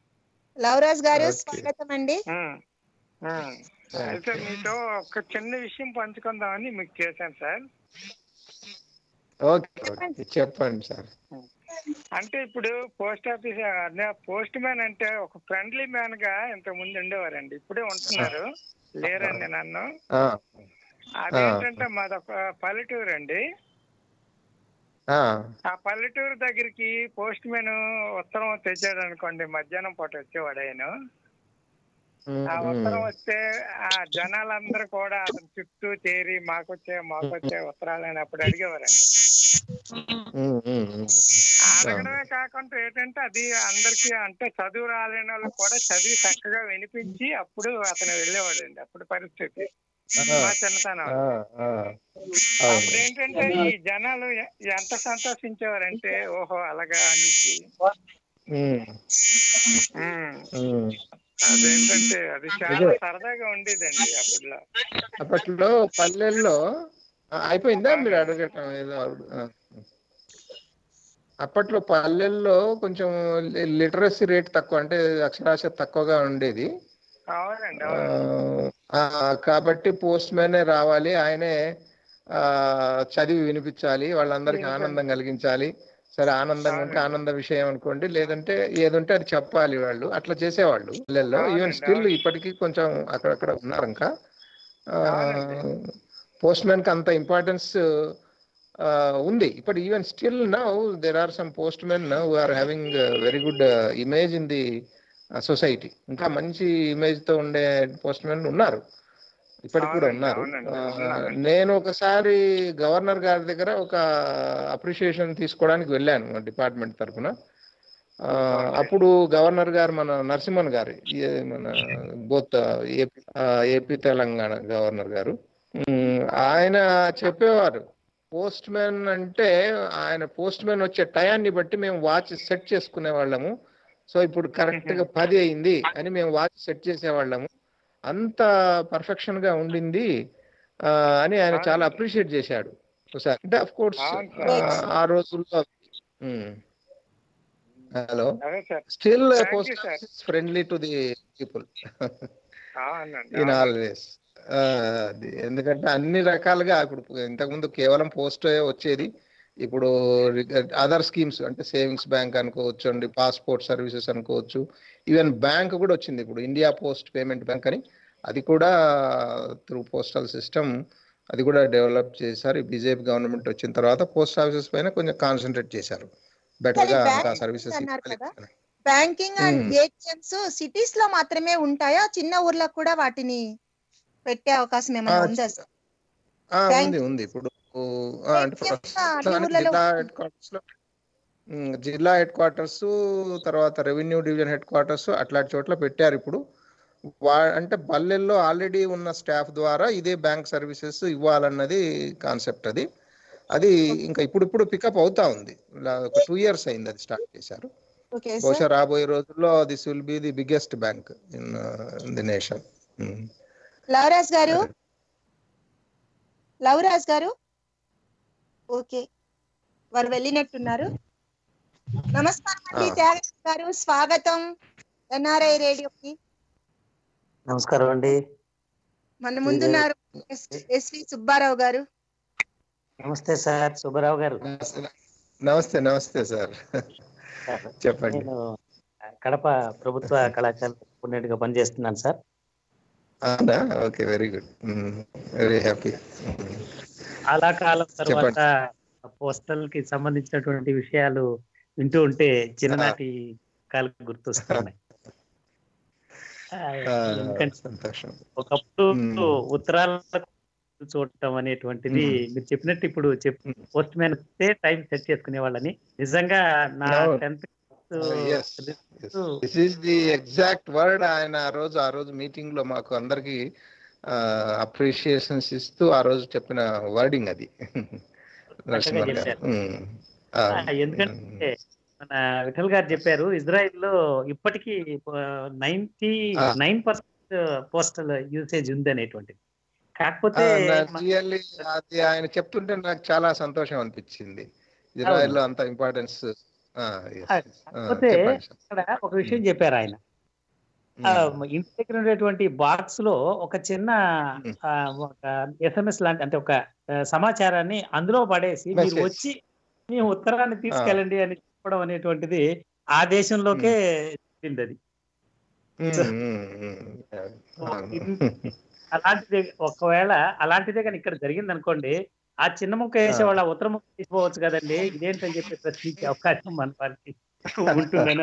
లవరాజ్ గారు Okay. స్వాగతం అండి ఉమ్, ఉమ్. అయితే మీతో ఒక చిన్న విషయం పంచుకుందామని మీకు చేశాను సార్ ఓకే ఓకే చెప్పండి సార్ అంటే ఇప్పుడు పోస్ట్ ఆఫీస్ పోస్ట్ మ్యాన్ అంటే ఒక ఫ్రెండ్లీ మ్యాన్ గా ఇంత ముందు ఉండేవారండి ఇప్పుడే ఉంటున్నారు లేరండి నన్ను ఆ, అదేంటంటే మాదొక పల్లెటూరు అండి ఆ, ఆ పల్లెటూరు దగ్గరికి పోస్ట్ మ్యాన్ ఉత్తరం తెచ్చాడు అనుకోండి మధ్యాహ్నం పూట వచ్చేవాడు ఆయన ఉమ్, ఆ ఉమ్. ఉత్తరం వస్తే ఆ జనాలందరూ కూడా అతని చుట్టూ చేరి మాకొచ్చే మాకొచ్చే ఉత్తరాలు అని అప్పుడు అడిగేవారండి ఉమ్, ఉమ్, ఉమ్. అడగడమే కాకుండా ఏంటంటే అది అందరికి అంటే చదువు రాలేని వాళ్ళకి కూడా చదివి చక్కగా వినిపించి అప్పుడు అతను వెళ్ళేవాడండి అప్పుడు పరిస్థితి మా చిన్నతనం ఆ, ఆ, అప్పుడు అవును ఏంటంటే ఈ జనాలు ఎ- ఎంత సంతోషించేవారంటే ఓహో అలాగా అనేసి ఉమ్, ఉమ్. ఉమ్. అదేంటంటే అది చాలా సరదాగా ఉండేదండి అప్పట్లో అప్పట్లో పల్లెల్లో ఆ, అయిపోయిందా మీరు అడగటం ఏదో అడుగు- ఆ. అప్పట్లో పల్లెల్లో కొంచెం లిటరసీ రేట్ తక్కువ అంటే అక్షరాస్యత తక్కువగా ఉండేది అవునండి ఆ, అవును ఆ, కాబట్టి పోస్ట్ మ్యానే రావాలి ఆయనే ఆ, చదివి వినిపించాలి వాళ్ళందరికీ ఆనందం కలిగించాలి సరే ఆనందంగా ఉంటే ఆనంద విషయం అనుకోండి లేదంటే ఏదుంటే అది చెప్పాలి వాళ్ళు అట్లా చేసేవాళ్ళు పల్లెల్లో ఈవెన్ అవునండి, స్టిల్ అవును. ఇప్పటికీ కొంచెం అక్కడక్కడ ఉన్నారు ఇంకా అవునండి. పోస్ట్ మ్యాన్ కి అంత ఇంపార్టెన్స్ ఉంది ఇప్పుడు even still now there are some postmen who are having very good image in the society ఇంకా మంచి ఇమేజ్ తో ఉండే పోస్ట్ మెన్ ఉన్నారు ఇప్పటికి కూడా అవునండి, ఉన్నారు అవునండి, ఆ, ఉన్నారు. నేను ఒకసారి గవర్నర్ గారి దగ్గర ఒక అప్రిషియేషన్ తీసుకోవడానికి వెళ్ళాను మా డిపార్ట్మెంట్ తరఫున అప్పుడు గవర్నర్ గారు మన నరసింహన్ గారు ఈ మన both AP AP Telangana governor garu um, ఆయన చెప్పేవారు పోస్ట్ మ్యాన్ అంటే ఆయన పోస్ట్ మ్యాన్ వచ్చే టయాన్ని బట్టి మేము వాచ్ సెట్ చేసుకునే వాళ్ళము సో ఇప్పుడు కరెక్ట్ గా పది అయింది అని మేము వాచ్ సెట్ చేసేవాళ్ళము అంత పర్ఫెక్షన్ గా ఉండింది ఆ, అని ఆయన చాలా అప్రిషియేట్ చేశాడు ఒకసారి అంటే అఫ్ కోర్స్ అవును సార్. ఆ రోజుల్లో హలో అదే sir still Thank you, post sir. Friendly to the people అవునండి ఇన్ అవునండి. ఆల్వేస్ ఎందుకంటే అన్ని రకాలుగా ఇప్పుడు ఇంతకుముందు కేవలం పోస్ట్ వచ్చేది ఇప్పుడు అదర్ స్కీమ్స్ అంటే సేవింగ్స్ బ్యాంక్ అనుకోవచ్చు అండి పాస్పోర్ట్ సర్వీసెస్ అనుకోవచ్చు ఈవెన్ బ్యాంక్ కూడా వచ్చింది ఇప్పుడు ఇండియా పోస్ట్ పేమెంట్ బ్యాంక్ అని అది కూడా త్రూ పోస్టల్ సిస్టమ్ అది కూడా డెవలప్ చేశారు బీజేపీ గవర్నమెంట్ వచ్చిన తర్వాత పోస్ట్ ఆఫీసెస్ పైన కొంచెం కాన్సన్ట్రేట్ చేశారు బెటర్ గా కానీ ఇంకా bank సర్వీసెస్ అన్నారు ఇవ్వాలి కదా? Banking and Hmm. ATMs cities లో మాత్రమే ఉంటాయా చిన్న ఊర్లకు కూడా వాటిని పెట్టే అవకాశం ఏమైనా ఆ, ఉందా సార్ ఆ, Bank- ఉంది ఉంది ఇప్పుడు ఆ, అంటే Bank యొక్క ప్రస్తుతానికి అన్ని ఊర్లలో జిల్లా హెడ్ క్వార్టర్స్ లో ఉమ్, జిల్లా హెడ్ క్వార్టర్స్ తర్వాత రెవెన్యూ డివిజన్ హెడ్ క్వార్టర్స్ అట్లాంటి చోట్ల పెట్టారు ఇప్పుడు వా అంటే పల్లెల్లో ఆల్రెడీ ఉన్న స్టాఫ్ ద్వారా ఇదే బ్యాంక్ సర్వీసెస్ ఇవ్వాలన్నది కాన్సెప్ట్ అది అది ఇంకా ఇప్పుడు ఇప్పుడు పికప్ అవుతా ఉంది ఇలా ఒక టూ ఇయర్స్ అయింది అది స్టార్ట్ చేశారు ఓకే బహుశా సార్ రాబోయే రోజుల్లో this will be the biggest bank in the nation Lavraj garu Lavraj గారు ఓకే వారు వెళ్ళినట్టున్నారు నమస్కారం అండి ఆ. త్యాగరాజ్ గారు స్వాగతం ఎన్ఆర్ఐ రేడియోకి నమస్కారం అండి మన ముందున్నారు ఎస్వి సుబ్బారావు గారు నమస్తే సార్ సుబ్బారావు గారు నమస్తే నమస్తే సార్ చెప్పండి నేను కడప ప్రభుత్వ కళాశాల ఉన్నట్టుగా పనిచేస్తున్నాను సార్ అవునా okay very good very happy చాలా కాలం తర్వాత పోస్టల్ కి సంబంధించినటువంటి విషయాలు వింటూ ఉంటే చిన్ననాటి కాలం గుర్తొస్తున్నాయి ఆ, ఎందుకంటే సంతోషం ఒకప్పుడు మ్మ్. ఉత్తరాలకు చూడటం అనేటువంటిది మ్మ్. మీరు చెప్పినట్టు ఇప్పుడు చెప్ పోస్ట్ మ్యాన్ టైం సెట్ చేసుకునే వాళ్ళని నిజంగా నా అవును. Tenth yes this is the exact word ఆయన ఆ రోజు ఆ రోజు మీటింగ్ లో మాకు అందరికి అప్రిషియేషన్స్ ఇస్తూ ఆ రోజు చెప్పిన వర్డింగ్ అది నరసింహన్ గారు చెప్పారు. ఉమ్. ఆ, ఎందుకంటే మన విఠల్ గారు చెప్పారు ఇజ్రాయెల్ లో ఇప్పటికీ ninety nine percent postal usage ఉంది అనేటువంటిది కాకపోతే మన- రియల్లీ అది ఆయన చెప్తుంటే నాకు చాలా సంతోషం అనిపించింది ఇజ్రాయెల్ లో అంత ఇంపార్టెన్స్ కాకపోతే ఇక్కడ ఒక విషయం చెప్పారు ఆయన ఆ, ఇంటి దగ్గర ఉండేటువంటి బాక్స్ లో ఒక చిన్న మ్మ్. ఆ, ఒక ఎస్ఎంఎస్ లాంటి అంటే ఒక ఆ, సమాచారాన్ని అందులో పడేసి మీరు Message. వచ్చి మీ ఉత్తరాన్ని తీసుకెళ్ళండి అని చెప్పడం అనేటువంటిది ఆ దేశంలోకే చెందింది అది అలాంటిది ఒకవేళ అలాంటిదే కానీ ఇక్కడ జరిగింది అనుకోండి ఆ చిన్న ముక్క వేసే వాళ్ళ ఉత్తర ముక్క తీసుకోవచ్చు కదండి ఇదేంటని చెప్పి ప్రశ్నించే అవకాశం మన వారికి ఉంటుందని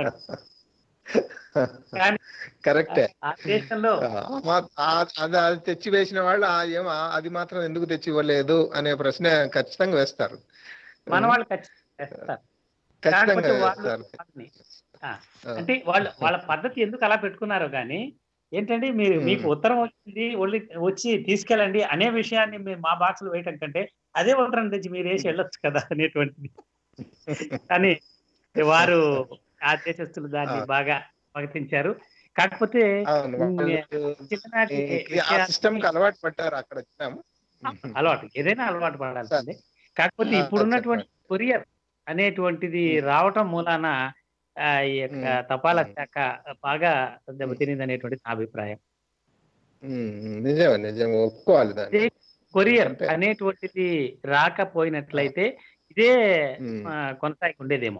కానీ కరెక్టే ఆ దేశంలో అది అది తెచ్చి వేసిన వాళ్ళు ఆ ఏం ఆ- అది మాత్రం ఎందుకు తెచ్చి ఇవ్వలేదు అనే ప్రశ్న ఖచ్చితంగా వేస్తారు మన వాళ్ళు ఖచ్చితంగా చేస్తారు ఖచ్చితంగా కాకపోతే వాళ్ళు వేస్తారు వాళ్ళని, ఆ, అంటే వాళ్ళు వాళ్ళ పద్ధతి ఎందుకు అలా పెట్టుకున్నారో కానీ ఏంటంటే మీరు మ్మ్. మీకు ఉత్తరం వచ్చింది ఒళ్ళి వచ్చి తీసుకెళ్ళండి అనే విషయాన్ని మీరు మా బాక్స్ లో వేయటం కంటే అదే ఉత్తరం తెచ్చి మీరు వేసి వెళ్ళొచ్చు కదా అనేటువంటిది కానీ వారు ఆ దేశస్తులు దాన్ని ఆ. బాగా స్వాగతించారు కాకపోతే అవును వాళ్ళు చిన్ననాటి ఈ- ఆ సిస్టమ్ కి అలవాటు పడ్డారు అక్కడ వచ్చినాము అలవాటు ఏదైనా అలవాటు పడాల్సిందే కాకపోతే ఆ, ఇప్పుడున్నటువంటి కొరియర్ అనేటువంటిది రావటం మూలాన ఆ, ఈ యొక్క మ్మ్. తపాలా శాఖ బాగా దెబ్బతినింది అనేటువంటి నా అభిప్రాయం ఉమ్, ఉమ్, నిజమే నిజమే ఒప్పుకోవాలి దాన్ని కొరియర్ అంటే- అనేటువంటిది రాకపోయినట్లయితే ఇదే మ్మ్. ఆ, కొనసాగి ఉండేదేమో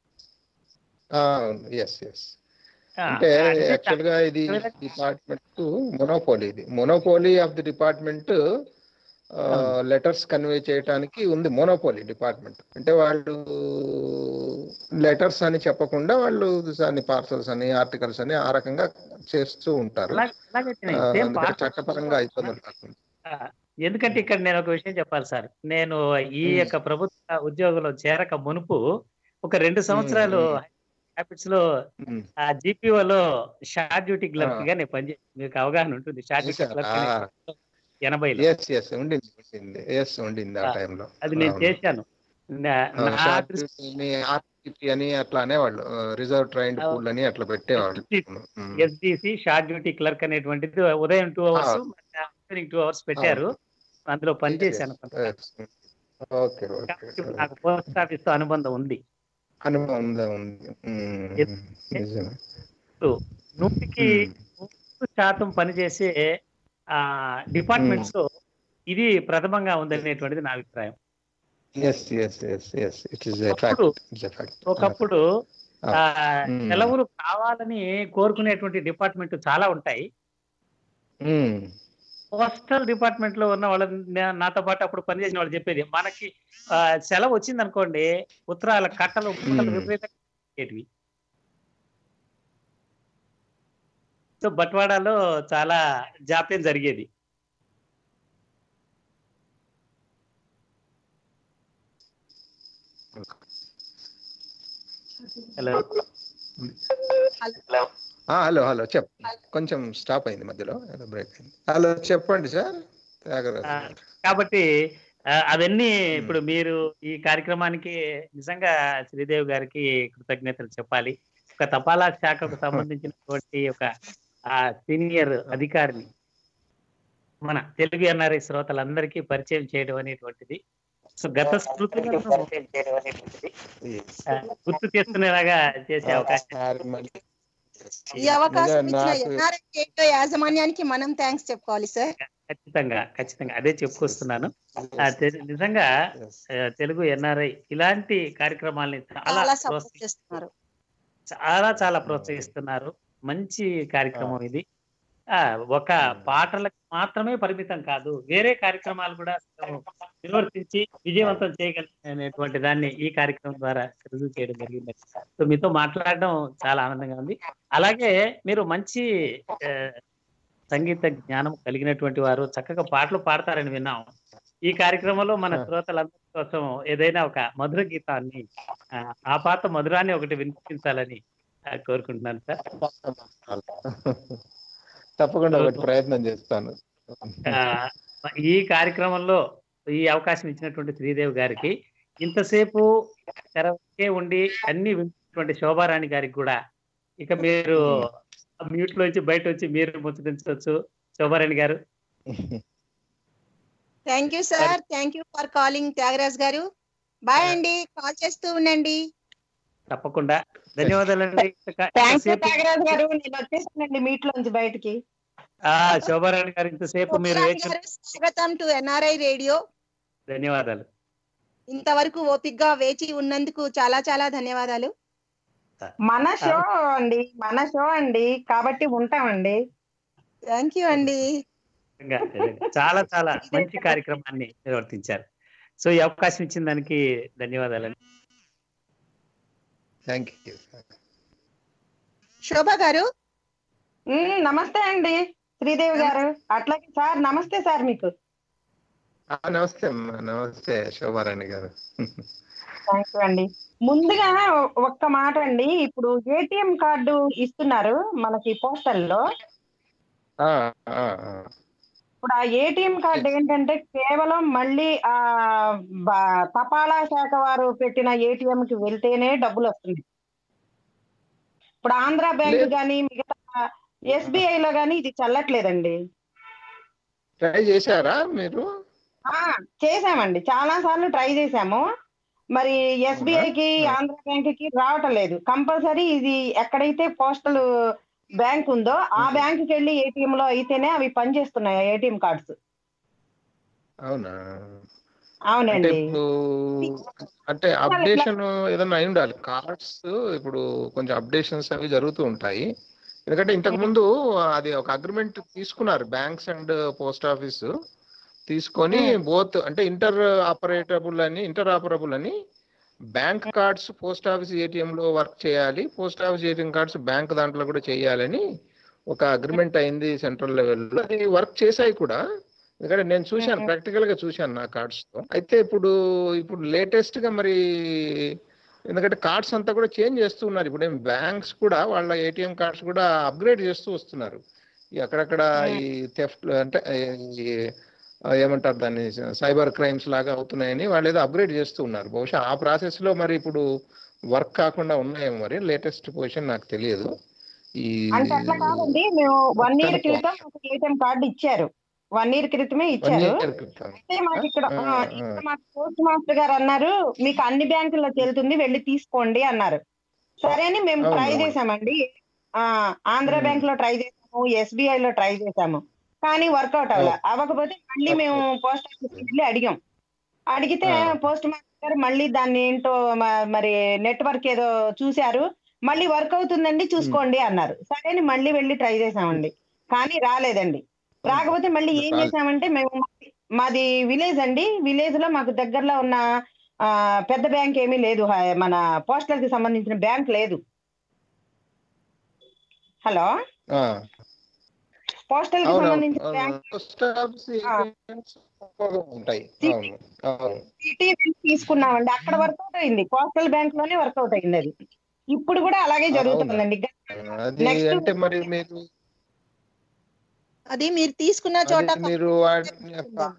ఎస్ ఎస్ ఆ, అంటే అంటే యాక్చువల్ గా ఇది actually- డిపార్ట్మెంట్ మొనోపోలీ ఇది monopoly of the department letters convey చేయడానికి ఉంది మోనోపోలీ డిపార్ట్మెంట్ అంటే వాళ్ళు లెటర్స్ అని చెప్పకుండా వాళ్ళు దాన్ని పార్సల్స్ అని ఆర్టికల్స్ అని ఆ రకంగా చేస్తూ ఉంటారు అలా- అలాగైతేనే ఆ, same అందుకని part- చట్టపరంగా ఇబ్బందులు రాకుండా ఆ, ఎందుకంటే ఇక్కడ నేను ఒక విషయం చెప్పాలి సార్ నేను ఈ మ్మ్. యొక్క ప్రభుత్వ ఉద్యోగంలో చేరక మునుపు ఒక రెండు సంవత్సరాలు మ్మ్. హ్యాబిట్స్ లో ఉమ్, ఆ GPO లో షార్ట్ డ్యూటీ క్లర్క్ ఆ. గా నేను పనిచేసి మీకు అవగాహన ఉంటుంది షార్ట్ డ్యూటీ చేశారా? క్లర్క్ ఎనభైలో ఎస్ ఎస్ ఉండింది ఉండింది ఎస్ ఉండింది ఆ ఆ, టైంలో అది నేను చేశాను నా- నా దృష్టి ఆర్టీపీ అని అట్లా అనేవాళ్ళు రిజర్వ్ ట్రైన్డ్ ఆ. పూల్ అని అట్లా పెట్టేవాళ్ళు ఉమ్. ఎస్డిసి షార్ట్ డ్యూటీ క్లర్క్ అనేటువంటిది ఉదయం two hours evening two hours పెట్టారు అందులో పనిచేశాను Yes. ఓకే ఓకే కాబట్టి నాకు పోస్ట్ ఆఫీస్ తో అనుబంధం ఉంది అనుభవం ఉందా ఉంది ఉమ్, ఎస్. నిజమే నూటికి నూరు శాతం పనిచేసే ఆ డిపార్ట్మెంట్స్ లో ఇది ప్రథమంగా ఉందనేటువంటిది నా అభిప్రాయం yes yes yes yes it is a అప్పుడు- ఫ్యాక్ట్ ఇట్స్ ఎ ఫ్యాక్ట్ ఒకప్పుడు ఆ. ఆ మ్మ్. సెలవులు కావాలని కోరుకునేటువంటి డిపార్ట్మెంట్ చాలా ఉంటాయి పోస్టల్ డిపార్ట్మెంట్ లో ఉన్న వాళ్ళ నా- నాతో పాటు అప్పుడు పనిచేసిన వాళ్ళు చెప్పేది మనకి ఆ, సెలవు వచ్చింది అనుకోండి ఉత్తరాల కట్టలు పుట్టలు మ్మ్. విపరీతంగా ఉండేటివి. సో బట్వాడాలో చాలా జాప్యం జరిగేది హలో హలో హలో చెప్ కొంచెం స్టాప్ అయింది మధ్యలో ఏదో బ్రేక్ అయింది హలో చెప్పండి సార్ త్యాగరాజు ఆ, గారు. కాబట్టి ఆ, అవన్నీ ఇప్పుడు మీరు ఈ కార్యక్రమానికి నిజంగా శ్రీదేవి గారికి కృతజ్ఞతలు చెప్పాలి ఒక తపాలా శాఖకు సంబంధించినటువంటి ఒక ఆ సీనియర్ అధికారిని మన తెలుగు ఎన్ఆర్ఐ శ్రోతలందరికీ పరిచయం చేయడం అనేటువంటిది సో గత స్మృతులను ఆ, గుర్తు చేసుకునేలాగా చేసే అవకాశం ఒకసారి మళ్ళీ ఈ అవకాశం నిజం ఇచ్చిన నాకు- ఎన్ఆర్ఐ రేడియో యాజమాన్యానికి మనం థ్యాంక్స్ చెప్పుకోవాలి సార్ ఖచ్చితంగా ఖచ్చితంగా అదే చెప్పుకొస్తున్నాను ఆ, తె- నిజంగా Yes. ఆ, తెలుగు ఎన్ఆర్ఐ ఇలాంటి కార్యక్రమాల్ని చాలా చాలా సపోర్ట్ ప్రోత్సహి- చేస్తున్నారు చాలా చాలా ప్రోత్సహిస్తున్నారు మంచి కార్యక్రమం ఇది ఆ ఒక పాటలకు మాత్రమే పరిమితం కాదు వేరే కార్యక్రమాలు కూడా మేము నిర్వర్తించి విజయవంతం చేయగలిగినటువంటి దాన్ని ఈ కార్యక్రమం ద్వారా రుజువు చేయడం జరిగింది సో మీతో మాట్లాడడం చాలా ఆనందంగా ఉంది అలాగే మీరు మంచి ఆ, సంగీత జ్ఞానం కలిగినటువంటి వారు చక్కగా పాటలు పాడతారని విన్నాం ఈ కార్యక్రమంలో మన ఆ. శ్రోతలందరి కోసం ఏదైనా ఒక మధుర గీతాన్ని ఆ, ఆ పాత మధురాన్ని ఒకటి వినిపించాలని ఆ, కోరుకుంటున్నాను సార్ తప్పకుండా ఒకటి ప్రయత్నం చేస్తాను ఆ, ఈ కార్యక్రమంలో ఈ అవకాశం ఇచ్చినటువంటి శ్రీదేవి గారికి ఇంతసేపు తెరకే ఉండి అన్ని వింటున్నటువంటి శోభారాణి గారికి కూడా ఇక మీరు మ్యూట్ లోంచి బయట వచ్చి మీరు ముచ్చటించవచ్చు Shobharani garu thank you sir thank you for calling Thyagaraj garu bye అండి కాల్ చేస్తూ ఉండండి తప్పకుండా ధన్యవాదాలండి ఇంతక- థ్యాంక్స్ ఇంతసేపు త్యాగరాజు గారు నేను వచ్చేసానండి మీట్ లోంచి బయటికి ఆ, శోభారాణి గారు ఇంతసేపు మీరు శోభారాణి వేచిన గారు, స్వాగతం టు ఎన్ఆర్ఐ రేడియో ధన్యవాదాలు ఇంతవరకు ఓపిగ్గా వేచి ఉన్నందుకు చాలా చాలా ధన్యవాదాలు మన షో అండి మన షో అండి కాబట్టి ఉంటామండి థ్యాంక్ యూ అండి నిజంగా, నిజంగా. చాలా చాలా మంచి కార్యక్రమాన్ని నిర్వర్తించారు సో ఈ అవకాశం ఇచ్చిన దానికి ధన్యవాదాలండి థ్యాంక్ యూ శోభ గారు ఉమ్, నమస్తే అండి శ్రీదేవి గారు అట్లాగే సార్ నమస్తే సార్ మీకు నమస్తే అమ్మా నమస్తే శోభారాణి గారు థ్యాంక్ యూ అండి ముందుగా ఒక్క మాట అండి ఇప్పుడు ఏటీఎం కార్డు ఇస్తున్నారు మనకి పోస్టల్లో ఆ, ఆ, ఆ. ఇప్పుడు ఆ ఏటీఎం కార్డు ఏంటంటే కేవలం మళ్ళీ ఆ బ- తపాలా శాఖ వారు పెట్టిన ఏటీఎం కి వెళ్తేనే డబ్బులు వస్తుంది ఇప్పుడు ఆంధ్ర బ్యాంక్ లేదు. కానీ మిగతా ఎస్బీఐ లో కానీ ఇది చల్లట్లేదండి ట్రై చేశారా మీరు ఆ చేసామండి చాలా సార్లు ట్రై చేసాము మరి ఎస్బీఐ కి ఆంధ్ర బ్యాంక్ కి రావటం లేదు కంపల్సరీ ఇది ఎక్కడైతే పోస్టల్ బ్యాంక్ ఉందో ఆ బ్యాంక్ కి వెళ్ళి ఏటీఎం లో అయితేనే అవి పనిచేస్తున్నాయి ఏటీఎం కార్డ్స్ అవునా అంటే అవునండి ఇప్పుడు అంటే అప్డేషన్ ఏదైనా అయి ఉండాలి కార్డ్స్ ఇప్పుడు కొంచెం అప్డేషన్స్ అవి జరుగుతూ ఉంటాయి ఎందుకంటే ఇంతకు ముందు అది ఒక అగ్రిమెంట్ తీసుకున్నారు బ్యాంక్స్ అండ్ పోస్ట్ ఆఫీస్ తీసుకొని బోత్ అంటే ఇంటర్ ఆపరేటబుల్ అని ఇంటర్ ఆపరబుల్ అని bank cards post office ATM లో వర్క్ చేయాలి post office ATM cards bank దాంట్లో కూడా చేయాలని ఒక అగ్రిమెంట్ అయింది సెంట్రల్ లెవెల్లో అది వర్క్ చేశాయి కూడా ఎందుకంటే నేను చూశాను ప్రాక్టికల్ గా చూశాను నా కార్డ్స్ తో అయితే ఇప్పుడు ఇప్పుడు లేటెస్ట్ గా మరి ఎందుకంటే కార్డ్స్ అంతా కూడా చేంజ్ చేస్తూ ఉన్నారు ఇప్పుడు బ్యాంక్స్ కూడా వాళ్ళ ఏటీఎం కార్డ్స్ కూడా అప్గ్రేడ్ చేస్తూ వస్తున్నారు ఈ అక్కడక్కడ ఈ థెఫ్ట్ అంటే ఈ ఆ, ఏమంటారు దాన్ని సైబర్ క్రైమ్స్ లాగా అవుతున్నాయని వాళ్ళు ఏదో అప్గ్రేడ్ చేస్తూ ఉన్నారు బహుశా ఆ ప్రాసెస్ లో మరి ఇప్పుడు వర్క్ కాకుండా ఉన్నాయేమో మరి లేటెస్ట్ పొజిషన్ నాకు తెలియదు ఈ అంటే అట్లా కాదండి మేము వన్ ఇయర్ క్రితం మాకు ఏటీఎం కార్డు ఇచ్చారు వన్ ఇయర్ క్రితమే వన్ ఇచ్చారు ఇయర్ క్రితం అయితే మాకు ఇక్కడ ఆ, ఆ, ఆ. ఇక్కడ మాకు పోస్ట్ మాస్టర్ గారు అన్నారు మీకు అన్ని బ్యాంకుల్లో చెల్లుతుంది వెళ్ళి తీసుకోండి అన్నారు సరే అని మేము అవును, ట్రై అవును. చేసామండి ఆ ఆంధ్ర మ్మ్. బ్యాంక్ లో ట్రై చేసాము ఎస్బీఐ లో ట్రై చేసాము కానీ వర్కౌట్ అవ్వలే అవ్వకపోతే మళ్ళీ మేము పోస్ట్ ఆఫీస్ వెళ్ళి అడిగాం అడిగితే ఆ. పోస్ట్ మాస్టర్ గారు మళ్ళీ దాన్ని ఏంటో మ- మరి నెట్వర్క్ ఏదో చూశారు మళ్ళీ వర్క్ అవుతుందండి చూసుకోండి అన్నారు సరే అని మళ్ళీ వెళ్ళి ట్రై చేసామండి కానీ రాలేదండి రాకపోతే మళ్ళీ ఏం రాలే. చేసామంటే మేము మాది- మాది విలేజ్ అండి విలేజ్ లో మాకు దగ్గరలో ఉన్న ఆ, పెద్ద బ్యాంక్ ఏమీ లేదు హ- మన పోస్టల్ కి సంబంధించిన బ్యాంక్ లేదు హలో ఆ, పోస్టల్ కి అవును సంబంధించిన అవును. బ్యాంక్ పోస్ట్ ఆఫీస్ ఆ. ఏజెంట్స్ ఎక్కువగా ఉంటాయి అవును అవును సిటీ తీసుకున్నామండి అక్కడ వర్కౌట్ అయింది పోస్టల్ బ్యాంక్ లోనే వర్కౌట్ అయింది అది ఇప్పుడు కూడా అలాగే జరుగుతుందండి అది Next- అంటే మరి మీరు అది మీరు తీసుకున్న చోట అది మీరు వాటిని ఒక-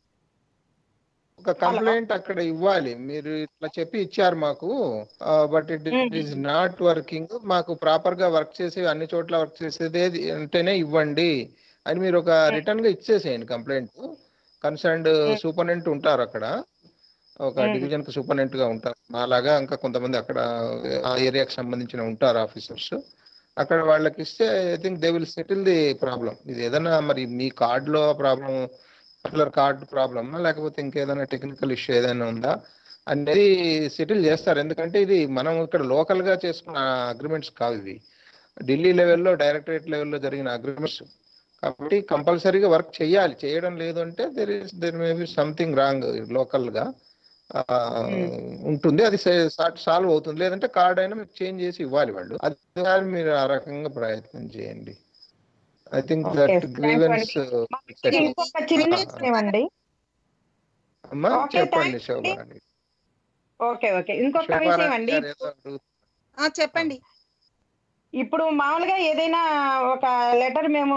ఒక కంప్లైంట్ అక్కడ ఇవ్వాలి మీరు ఇట్లా చెప్పి ఇచ్చారు మాకు but it is not working మాకు ప్రాపర్ గా వర్క్ చేసి అన్ని చోట్ల వర్క్ చేసేది ఏది అంటేనే ఇవ్వండి అని మీరు ఒక రిటర్న్ గా ఇచ్చేసేయండి కంప్లైంట్ కన్సర్న్డ్ సూపరింటెండెంట్ ఉంటారు అక్కడ ఒక Hmm. డివిజన్ కి సూపరింటెండెంట్ గా ఉంటారు అలాగా ఇంకా కొంతమంది అక్కడ ఆ ఏరియాకి సంబంధించిన ఉంటారు ఆఫీసర్స్ అక్కడ వాళ్ళకి ఇస్తే I think they will settle the problem ఇది ఏదైనా మరి మీ కార్డులో ప్రాబ్లం పర్టికులర్ కార్డ్ ప్రాబ్లమా లేకపోతే ఇంకేదైనా టెక్నికల్ ఇష్యూ ఏదైనా ఉందా అనేది సెటిల్ చేస్తారు ఎందుకంటే ఇది మనం ఇక్కడ లోకల్ గా చేసుకున్న అగ్రిమెంట్స్ కావు ఇవి ఢిల్లీ లెవెల్లో డైరెక్టరేట్ లెవెల్లో జరిగిన అగ్రిమెంట్స్ కాబట్టి కంపల్సరీగా వర్క్ చేయాలి చేయడం లేదు అంటే there is there may be something wrong local గా ఆ, ఉంటుంది అది సాల్వ్ అవుతుంది లేదంటే కార్డ్ అయినా మీకు చేంజ్ చేసి ఇవ్వాలి వాళ్ళు అది కానీ మీరు ఆ రకంగా ప్రయత్నం చేయండి I think Okay, that thank you grievance ఇంకొక చిన్న విషయం అండి అమ్మా Okay, చెప్పండి thanks శోభ అండి. ఓకే ఓకే ఇంకొక విషయం అండి ఆ, చెప్పండి ఇప్పుడు మామూలుగా ఏదైనా ఒక లెటర్ మేము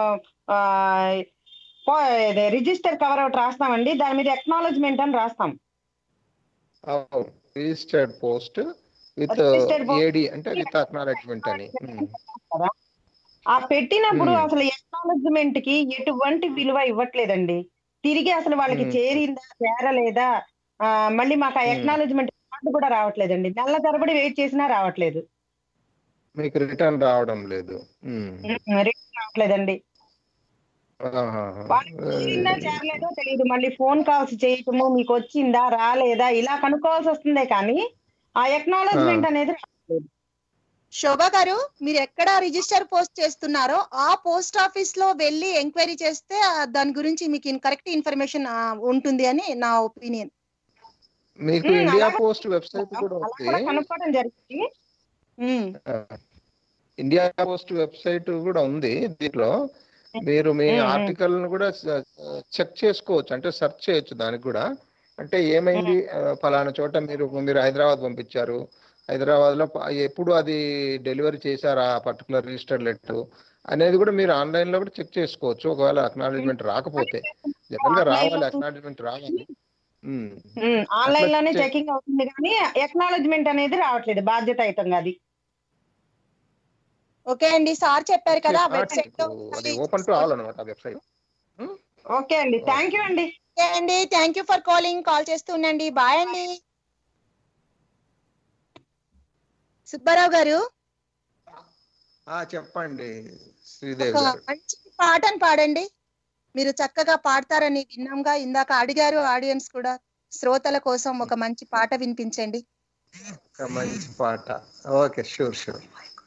రిజిస్టర్ కవర్ ఒకటి రాస్తామండి దాని మీద ఎక్నాలజ్మెంట్ అని రాస్తాం registered post with Registered post. AD అంటే విత్ అక్నాలెడ్జ్మెంట్ అని ఉమ్. కదా ఆ పెట్టినప్పుడు Hmm. అసలు ఎక్నాలజ్మెంట్ కి ఎటువంటి విలువ ఇవ్వట్లేదండి తిరిగి అసలు వాళ్ళకి Hmm. చేరిందా చేరలేదా ఆ, మళ్ళీ మాకు ఆ Hmm. ఎక్నాలజ్మెంట్ కార్డు కూడా రావట్లేదండి నెల తరబడి వెయిట్ చేసినా రావట్లేదు మీకు రిటర్న్ రావడం లేదు ఉమ్. రిటర్న్ రావట్లేదండి ఆహాహా. వాళ్ళకి చేరిందా చేరలేదో తెలియదు మళ్ళీ ఫోన్ కాల్స్ చేయటము మీకు వచ్చిందా రాలేదా ఇలా కనుక్కోవాల్సి వస్తుందే కానీ ఆ ఎక్నాలజ్మెంట్ అనేది రావట్లేదు. శోభ గారు మీరు ఎక్కడ రిజిస్టర్ పోస్ట్ చేస్తున్నారో ఆ పోస్ట్ ఆఫీస్ లో వెళ్ళి ఎంక్వైరీ చేస్తే ఆ దాని గురించి మీకు కరెక్ట్ ఇన్ఫర్మేషన్ ఉంటుంది అని నా ఒపీనియన్ మీకు ఉమ్, ఇండియా అలాగే పోస్ట్ వెబ్సైట్ కూడా అలా ఉంది కూడా కనుక్కోవడం జరిగింది ఆ, ఇండియా పోస్ట్ వెబ్సైట్ కూడా ఉంది దీంట్లో మీరు మీ ఉమ్, ఉమ్. ఆర్టికల్ ను కూడా చెక్ చేసుకోవచ్చు అంటే సెర్చ్ చేయొచ్చు దానికి కూడా అంటే ఏమైంది ఆ, ఫలానా చోట మీరు మీరు హైదరాబాద్ పంపించారు హైదరాబాద్ లో ప- ఎప్పుడు అది డెలివరీ చేశారా ఆ పర్టికులర్ రిజిస్టర్ లెటర్ అనేది కూడా మీరు ఆన్లైన్ లో కూడా చెక్ చేసుకోవచ్చు ఒకవేళ అక్నాలజ్మెంట్ రాకపోతే జనరల్ గా రావాలి అక్నాలజ్మెంట్ రావాలి ఉమ్. ఆన్లైన్ లోనే అట్లా చెక్- చెకింగ్ అవుతుంది కానీ ఎక్నాలజ్మెంట్ అనేది రావట్లేదు బాధ్యతాయుతంగా అది ఓకే అండి సార్ చెప్పారు కదా ఆ, వెబ్సైట్ లో మీకు అది ఓపెన్ టు ఆల్ అనమాట ఆ వెబ్సైట్ ఓకే అండి థ్యాంక్ యూ అండి ఓకే అండి thank you for calling call చేస్తూ ఉండండి బాయ్ అండి సుబ్బారావు గారు ఆ చెప్పండి శ్రీదేవి ఒక గారు మంచి పాటను పాడండి మీరు చక్కగా పాడతారని విన్నాంగా ఇందాక అడిగారు ఆడియన్స్ కూడా శ్రోతల కోసం ఒక మంచి పాట వినిపించండి ఒక మంచి పాట ఓకే షూర్ షూర్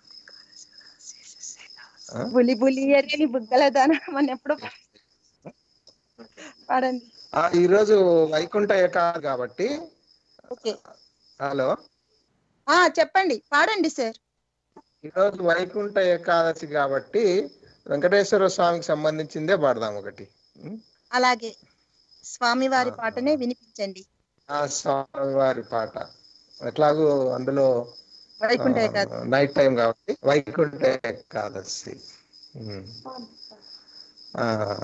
బులి బులి ఎర్రని బుగ్గల దాన మన ఎప్పుడు పాడండి ఈరోజు వైకుంఠ ఏకాదశి కాబట్టి ఓకే హలో ఆ చెప్పండి పాడండి సార్ ఈరోజు వైకుంఠ ఏకాదశి కాబట్టి వెంకటేశ్వర స్వామికి సంబంధించిందే పాడదాం ఒకటి ఉం? అలాగే స్వామివారి పాటనే వినిపించండి ఆ స్వామి వారి పాట ఎట్లాగూ అందులో వైకుంఠ ఏకాదశి నైట్ టైం కాబట్టి వైకుంఠ ఏకాదశి ఉం. ఆ,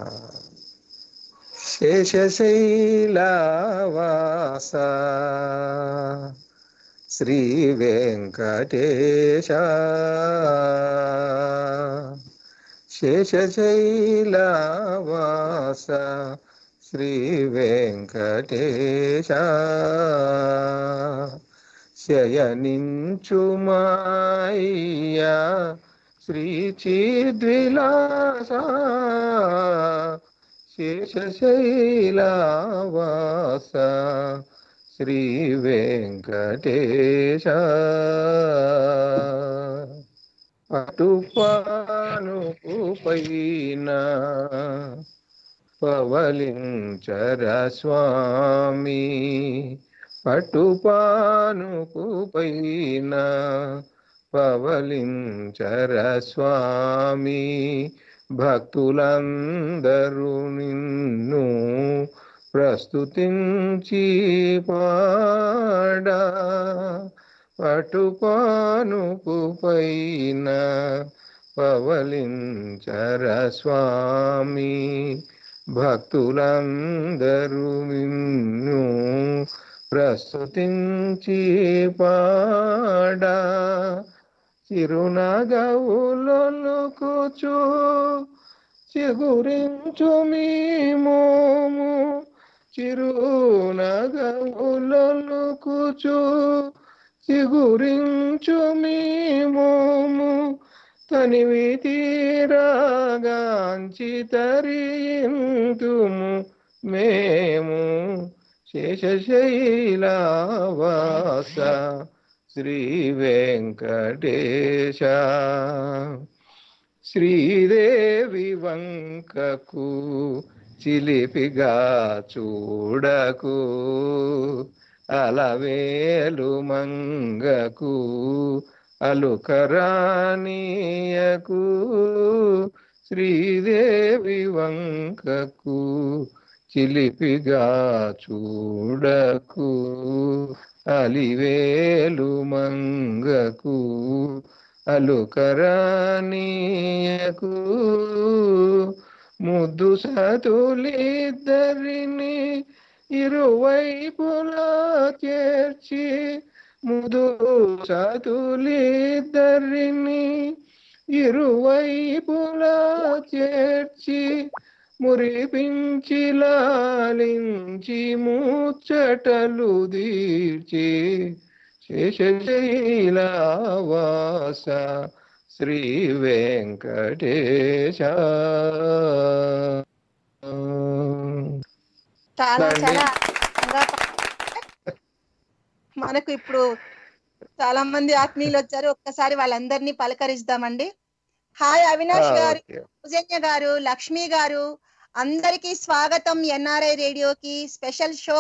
శేషశైలవాస శ్రీ వెంకటేశ శేషశైలవాస శ్రీ వెంకటేశ శయనించుమాయ్యా శ్రీ చిద్విలాస శేషశైలవాస శ్రీ వెంకటేశ అటుపాను పైన పవలించర స్వామి పటుపానుకు పైన పవలించర స్వామి భక్తులందరూ నిన్ను ప్రస్తుతించి పాడా పటుపానుకు పైన పవలించర స్వామి భక్తులందరూ నిన్ను ప్రస్తుతించి పాడా చిరునగవులొలుకుచు చిగురించు మీ మోము చిరునగవులొలుకుచు చిగురించు మీ మోము తనివి తీరాగాంచి తరియింతుము మేము శేషశైలవాస శ్రీ వెంకటేశ శ్రీదేవి వంకకు చిలిపిగా చూడకు అలవేలు మంగకు అలుకరానీయకు శ్రీదేవి వంకకు చిలిపిగా చూడకు అలివేలు మంగకు అలుకరానీయకు ముద్దు సతులిద్దరిని ఇరువైపులా చేర్చి ముదు సతులిద్దరిని ఇరువైపులా చేర్చి మురిపించి లాలించి ముచ్చటలు దీర్చి శేషశైలవాస శ్రీ వెంకటేశ చాలా అండి. చాలా అందంగా పాడారు. మనకు ఇప్పుడు చాలా మంది ఆత్మీయులు వచ్చారు ఒక్కసారి వాళ్ళందరినీ పలకరిస్తామండి హాయ్ అవినాష్ గారు ఓకే. సౌజన్య గారు లక్ష్మి గారు అందరికీ స్వాగతం ఎన్ఆర్ఐ రేడియోకి స్పెషల్ షో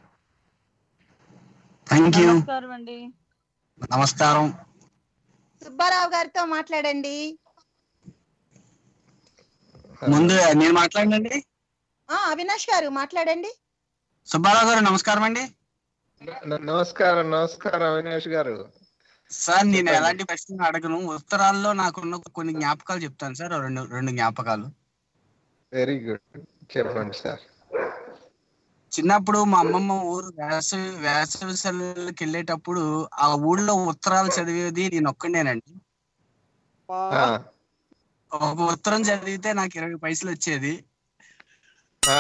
థ్యాంక్ యూ నమస్కారం అండి నమస్కారం సుబ్బారావు గారితో మాట్లాడండి ముందు నేను మాట్లాడండి ఆ అవినాష్ గారు మాట్లాడండి సుబ్బారావు గారు నమస్కారం అండి న- నమస్కారం నమస్కారం అవినాష్ గారు సార్ నేను చెప్పండి. ఎలాంటి ప్రశ్న అడగను ఉత్తరాల్లో నాకున్న కొన్ని జ్ఞాపకాలు చెప్తాను సార్ రెండు రెండు జ్ఞాపకాలు వెరీ గుడ్ చెప్పండి సార్ చిన్నప్పుడు మా అమ్మమ్మ ఊరు వేసవి వేసవి సెలవులకి వెళ్ళేటప్పుడు ఆ ఊళ్ళో ఉత్తరాలు చదివేది నేను ఒక్కడేనండి ఆ, ఒక ఉత్తరం చదివితే నాకు ఇరవై పైసలు వచ్చేది ఆ.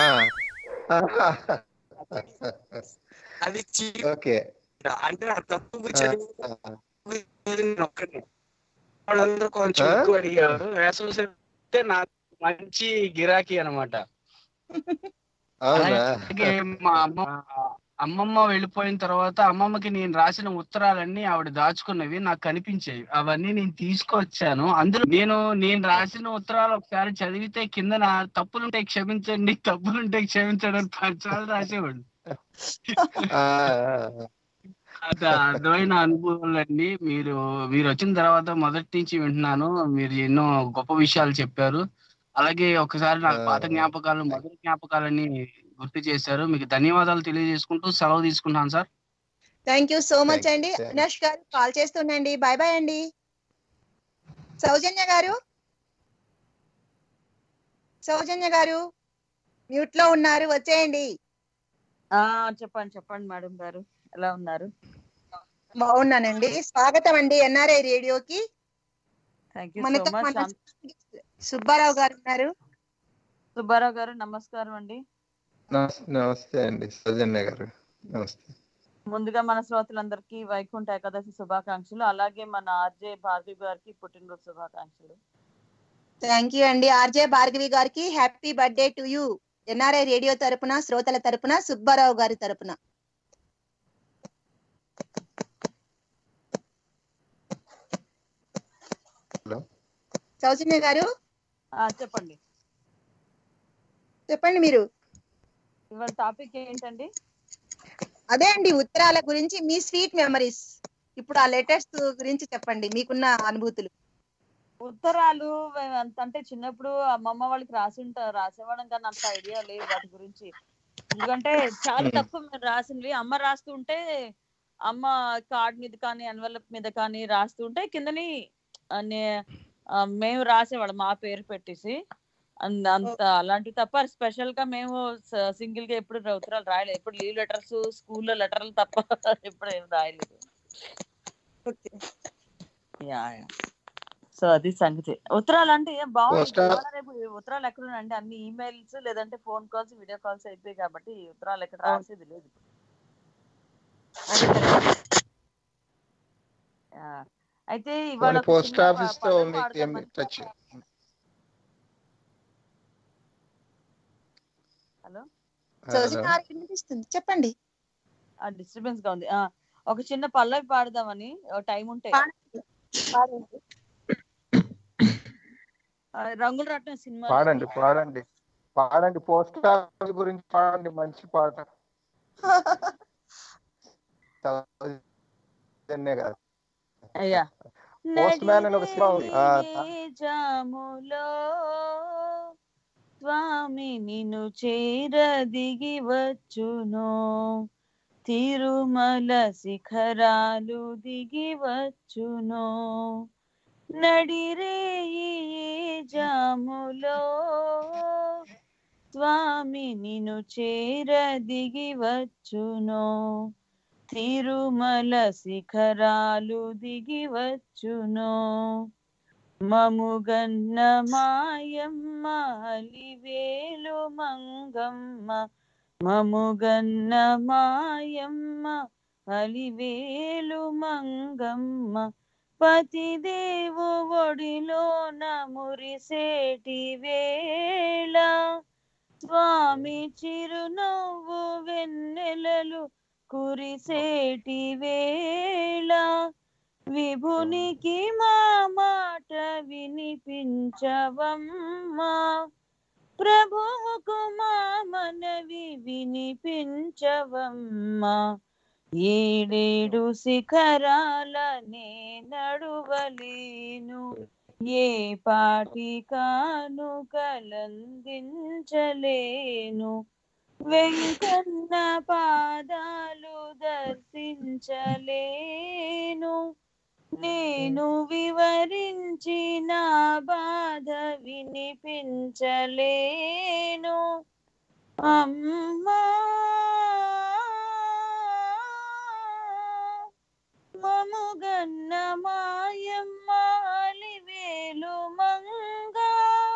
అది చీ- ఓకే అంటే ఆ తప్పు ఆ, చదివి ఆ. నేను ఒక్కడే వాళ్ళందరూ కొంచెం ఆ? ఎక్కువ అడిగారు వేసవి సెలవు నాకు మంచి గిరాకీ అన్నమాట అవునా అలాగే మా అమ్మ అమ్మమ్మ వెళ్ళిపోయిన తర్వాత అమ్మమ్మకి నేను రాసిన ఉత్తరాలన్నీ ఆవిడ దాచుకున్నవి నాకు కనిపించేవి అవన్నీ నేను తీసుకొచ్చాను అందులో నేను నేను రాసిన ఉత్తరాలు ఒకసారి చదివితే కిందన తప్పులుంటే క్షమించండి తప్పులుంటే క్షమించండి అని పదిసార్లు రాసేవాడు ఆ, అది అర్థమైన అనుభవాలండి మీరు మీరు వచ్చిన తర్వాత మొదటి నుంచి వింటున్నాను మీరు ఎన్నో గొప్ప విషయాలు చెప్పారు అలాగే ఒకసారి నాకు పాత జ్ఞాపకాలు మొదటి జ్ఞాపకాలని గుర్తు చేశారు మీకు ధన్యవాదాలు తెలియజేసుకుంటూ సెలవు తీసుకుంటాను sir thank you so much Thank- అండి thank- Avinash garu call చేస్తుండండి bye bye అండి సౌజన్య గారు సౌజన్య గారు మ్యూట్ లో ఉన్నారు వచ్చేయండి ఆ చెప్పండి చెప్పండి మేడం గారు ఎలా ఉన్నారు బాగున్నానండి స్వాగతం అండి ఎన్ఆర్ఐ రేడియోకి థ్యాంక్ యూ సో మనతో మచ్ మన సుబ్బారావు గారు ఉన్నారు సుబ్బారావు గారు నమస్కారం అండి నమస్- నమస్తే అండి సౌజన్య గారు నమస్తే ముందుగా మన శ్రోతలందరికీ వైకుంఠ ఏకాదశి శుభాకాంక్షలు అలాగే మన ఆర్జే భార్గవి గారికి పుట్టినరోజు శుభాకాంక్షలు థ్యాంక్ యూ అండి ఆర్జే భార్గవి గారికి happy birthday to you NRI radio తరపున శ్రోతల తరపున సుబ్బారావు గారి తరపున హలో సౌజన్య గారు ఆ చెప్పండి చెప్పండి మీరు ఇవాళ టాపిక్ ఏంటండి అదే అండి ఉత్తరాల గురించి మీ స్వీట్ మెమరీస్ ఇప్పుడు ఆ లెటర్స్ గురించి చెప్పండి మీకున్న అనుభూతులు ఉత్తరాలు అంత అంటే చిన్నప్పుడు అమ్మమ్మ వాళ్ళకి రాసి ఉంటా రాసేవాళ్ళం కానీ అంత ఐడియా లేదు వాటి గురించి ఎందుకంటే చాలా Hmm. తక్కువ మేము రాసినవి అమ్మ రాస్తుంటే అమ్మ కార్డ్ మీద కానీ ఎన్వలప్ మీద కానీ రాస్తుంటే కిందని ఆ, నే- ఆ, మేము రాసేవాళ్ళం మా పేరు పెట్టేసి అంత అంత అలాంటివి తప్ప స్పెషల్ గా మేము సింగిల్ గా ఎప్పుడు ఉత్తరాలు రాయలేదు ఎప్పుడు లీవ్ లెటర్స్ స్కూల్లో లెటర్లు తప్ప ఎప్పుడు ఏం రాయలేదు యా యా సో అది సంగతి ఉత్తరాలు అంటే ఏం బాగుంది Post ఆ- ఇవాళ రేపు ఈ ఉత్తరాలు ఎక్కడ ఉన్నాయండి అన్ని ఈమెయిల్స్ లేదంటే ఫోన్ కాల్స్ వీడియో కాల్స్ అయిపోయాయి కాబట్టి ఈ ఉత్తరాలు ఎక్కడ రాసేది లేదు యా. అయితే ఇవాళ ఒక పోస్ట్ చిన్న ఆఫీస్ ప- తో పదం మీకు ఏమి వాడదామని- టచ్ హలో సౌజన్య గారు వినిపిస్తుంది చెప్పండి ఆ డిస్టర్బెన్స్ గా ఉంది ఆ ఒక చిన్న పల్లవి పాడదామని టైం ఉంటే ఆ, రంగుల రత్నం సినిమా పాడండి పాడండి పాడండి పోస్ట్ ఆఫీస్ గురించి పాడండి మంచి పాట సౌజన్య గారు అయ్యా పోస్ట్ మ్యాన్ అని ఒక సినిమా ఉంది ఆ, నడిరే జాములో స్వామి నిన్ను చేర దిగి వచ్చును తిరుమల శిఖరాలు దిగి వచ్చును నడిరే ఈ జాములో స్వామి నిన్ను చేర దిగి వచ్చును తిరుమల శిఖరాలు దిగి వచ్చును మముగన్న మాయమ్మ అలివేలు మంగమ్మ మముగన్న మాయమ్మ అలివేలు మంగమ్మ పతిదేవు ఒడిలోన మురిసేటి వేళ స్వామి చిరునవ్వు వెన్నెలలు కురిసేటి వేళ విభునికి మా మాట వినిపించవమ్మా ప్రభువుకు మా మనవి వినిపించవమ్మా ఏడేడు శిఖరాలనే నడువలేను ఏ పాటి కానుకలందించలేను వెంకన్న పాదాలు దర్శించలేను నేను వివరించిన బాధ వినిపించలేను అమ్మా మముగన్న మాయమ్మ అలివేలు మంగా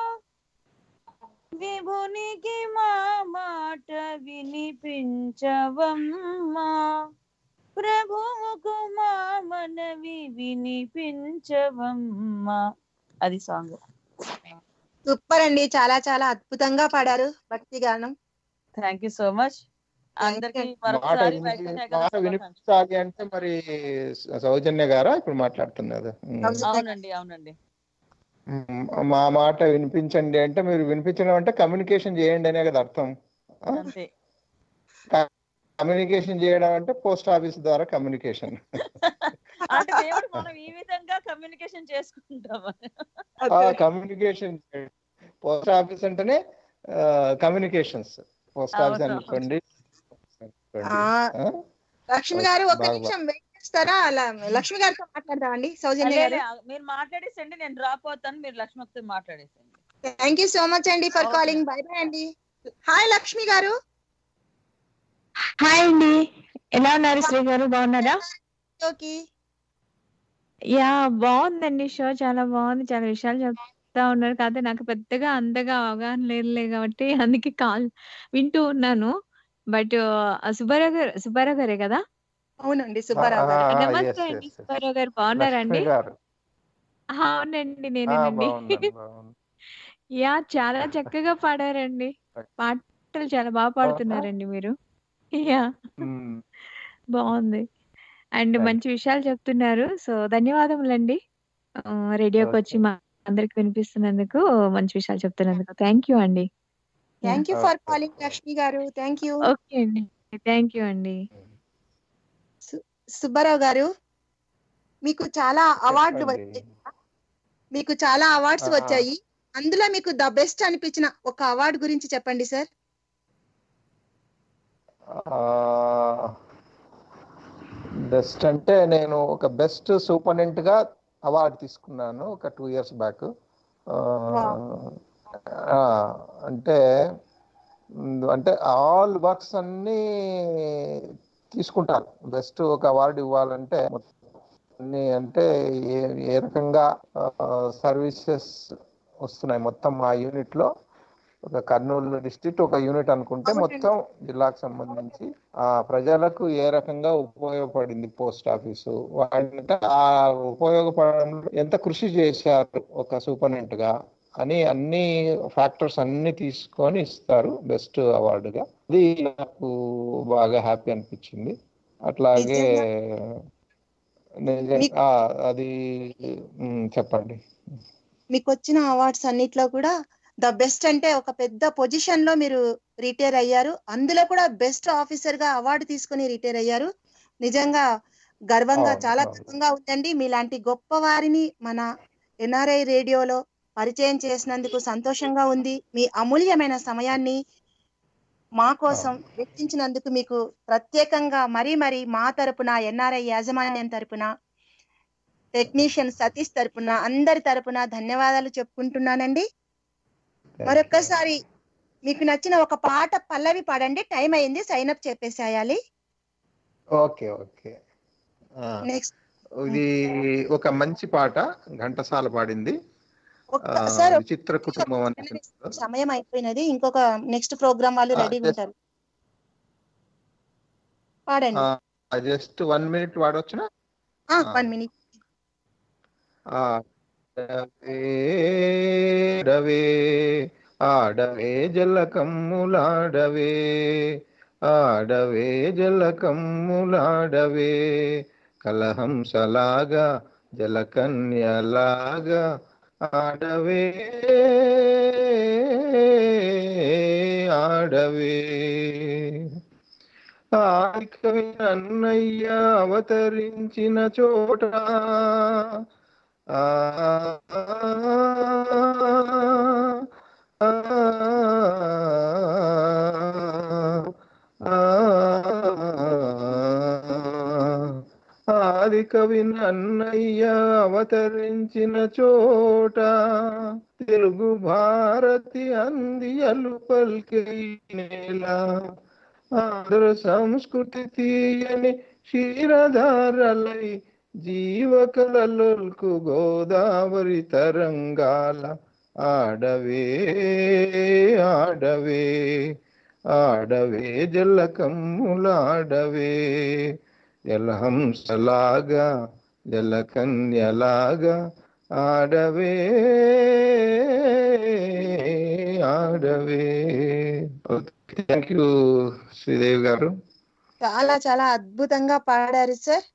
విభునికి మా మాట వినిపించవమ్మా ప్రభువుకు మా మనవి వినిపించవమ్మా అది సాంగ్ సూపర్ అండి చాలా చాలా అద్భుతంగా పాడారు భక్తి గానం థ్యాంక్ యూ సో మచ్ అందరికి మాట మరొకసారి విని- వైకుంఠ మాట వినిపించాలి అంటే మరి సౌజన్య గారా ఇప్పుడు మాట్లాడుతున్నది ఉమ్. అవునండి అవునండి ఉమ్, మా మాట వినిపించండి అంటే మీరు వినిపించడం అంటే కమ్యూనికేషన్ చేయండి అనే కదా అర్థం అంతే కమ్యూనికేషన్ చేయడం అంటే పోస్ట్ ఆఫీస్ ద్వారా కమ్యూనికేషన్ అంటే దేవుడు మనం ఈ విధంగా కమ్యూనికేషన్ చేసుకుంటాం కమ్యూనికేషన్ పోస్ట్ ఆఫీస్ అంటేనే కమ్యూనికేషన్స్ పోస్ట్ ఆఫీస్ అవును. అనుకోండి ఆ, ఆ? లక్ష్మి గారు ఒక బాగా- నిమిషం వెయిట్ చేస్తారా అలా లక్ష్మి గారితో మాట్లాడదామండి సౌజన్య గారు లేదు, మీరు మాట్లాడేసండి నేను డ్రాప్ అవుతాను మీరు లక్ష్మణ్తో మాట్లాడేసండి థ్యాంక్ యూ సో మచ్ అండి for Okay. Calling bye bye అండి హాయ్ లక్ష్మి గారు హాయ్ అండి ఎలా ఉన్నారు శ్రీ గారు బాగున్నారా ఓకే యా బాగుందండి షో చాలా బాగుంది చాలా విషయాలు చెప్తా ఉన్నారు కాదు నాకు పెద్దగా అంతగా అవగాహన లేదులే కాబట్టి అందుకే కాల్ వింటూ ఉన్నాను బట్ సుబ్బారావు గారు సుబ్బారావు గారే కదా అవునండి సుబ్బారావు గారు ఆ, నమస్తే yes, అండి yes, yes. సుబ్బారావు గారు బాగున్నారండి లక్ష్మి గారు అవునండి ఆ, నేనేనండి బాగున్నాను బాగున్నాను యా చాలా చక్కగా పాడారండి పాటలు చాలా బాగా పాడుతున్నారండి మీరు యా ఉమ్, బాగుంది అండ్ Thank మంచి విషయాలు చెప్తున్నారు సో ధన్యవాదములండి ఆ, రేడియోకి వచ్చి మా అందరికి వినిపిస్తున్నందుకు మంచి విషయాలు చెప్తున్నందుకు థ్యాంక్ యూ అండి thank you for Okay. Calling Lakshmi garu thank you okay అండి థ్యాంక్ యూ అండి సుబ్బారావు గారు మీకు చాలా అవార్డులు చెప్పండి. వచ్చాయి మీకు చాలా అవార్డ్స్ ఆ. వచ్చాయి అందులో మీకు ద బెస్ట్ అనిపించిన ఒక అవార్డు గురించి చెప్పండి సార్ బెస్ట్ అంటే నేను ఒక బెస్ట్ సూపరింటెండెంట్ గా అవార్డు తీసుకున్నాను ఒక టూ ఇయర్స్ బ్యాక్ అంటే ఉమ్, అంటే ఆల్ వర్క్స్ అన్ని తీసుకుంటారు బెస్ట్ ఒక అవార్డు ఇవ్వాలంటే మొత్తం అన్ని అంటే ఏ ఏ రకంగా సర్వీసెస్ వస్తున్నాయి మొత్తం మా యూనిట్ లో ఒక కర్నూలు డిస్ట్రిక్ట్ ఒక యూనిట్ అనుకుంటే మొత్తం జిల్లాకు సంబంధించి ఆ ప్రజలకు ఏ రకంగా ఉపయోగపడింది పోస్ట్ ఆఫీసు వాళ్ళంటే ఆ ఉపయోగపడడంలో ఎంత కృషి చేశారు ఒక సూపరింటెండెంట్ గా అని అన్ని ఫ్యాక్టర్స్ అన్ని తీసుకొని ఇస్తారు బెస్ట్ అవార్డుగా అది నాకు బాగా హ్యాపీ అనిపించింది అట్లాగే నిజం- మీకు- ఆ, అది ఉమ్, చెప్పండి మీకు వచ్చిన అవార్డ్స్ అన్నిట్లో కూడా ద బెస్ట్ అంటే ఒక పెద్ద పొజిషన్ లో మీరు రిటైర్ అయ్యారు అందులో కూడా బెస్ట్ ఆఫీసర్ గా అవార్డు తీసుకొని రిటైర్ అయ్యారు నిజంగా గర్వంగా అవును, చాలా అవును. గర్వంగా ఉందండి మీలాంటి గొప్ప వారిని మన ఎన్ఆర్ఐ రేడియోలో పరిచయం చేసినందుకు సంతోషంగా ఉంది మీ అమూల్యమైన సమయాన్ని మా కోసం వెచ్చించినందుకు మీకు ప్రత్యేకంగా మరీ మరీ మా తరపున ఎన్ఆర్ఐ యాజమాన్యం తరపున టెక్నీషియన్ సతీష్ తరపున అందరి తరపున ధన్యవాదాలు చెప్పుకుంటున్నానండి మరొక్కసారి మీకు నచ్చిన ఒక పాట పల్లవి పాడండి టైం అయింది సైన్ అప్ చెప్పేసేయాలి ఓకే ఓకే ఆ, నెక్స్ట్ ఇది ఒక మంచి పాట ఘంటసాల పాడింది ఆ, ఒక్కసారి విచిత్ర కుటుంబం అనే సినిమాలో. సమయం అయిపోయినది ఇంకొక నెక్స్ట్ ప్రోగ్రామ్ వాళ్ళు ఆ, రెడీగా just- ఉంటారు పాడండి జస్ట్ వన్ మినిట్ వాడవచ్చునా వన్ మినిట్ ఆడవే ఆడవే ఆడవే జలకమ్ములాడవే ఆడవే జలకమ్ములాడవే కలహంసలాగా జలకన్యలాగా ఆడవే ఆడవే ఆదికవి అన్నయ్య అవతరించిన చోట ఆ ఆ, ఆ, ఆది కవి నన్నయ్య అవతరించిన చోట తెలుగు భారతి అందియలు పల్కే నేల ఆంధ్ర సంస్కృతి తీయని క్షీరధారలై జీవకలలకు గోదావరి తరంగాల ఆడవే ఆడవే ఆడవే జలకమ్ములాడవే జలహంసలాగా జలకన్యలాగా ఆడవే ఆడవే థ్యాంక్ యూ శ్రీదేవి గారు చాలా చాలా అద్భుతంగా పాడారు సార్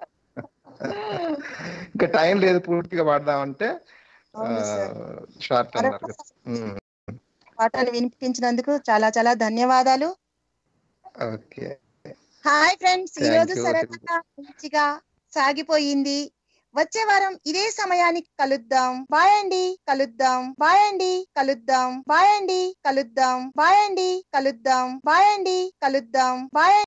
ఇంకా టైం లేదు పూర్తిగా పాడదామంటే అవును సార్. షార్ట్ అన్నారు కదా. ఉమ్, పాటలు వినిపించినందుకు చాలా చాలా ధన్యవాదాలు ఓకే హాయ్ ఫ్రెండ్స్ ఈ Thank రోజు you, సరదాగా మంచిగా సాగిపోయింది వచ్చే వారం ఇదే సమయానికి కలుద్దాం బాయ్ అండి కలుద్దాం బాయ్ అండి కలుద్దాం బాయ్ అండి కలుద్దాం బాయ్ అండి కలుద్దాం బాయ్ అండి కలుద్దాం బాయ్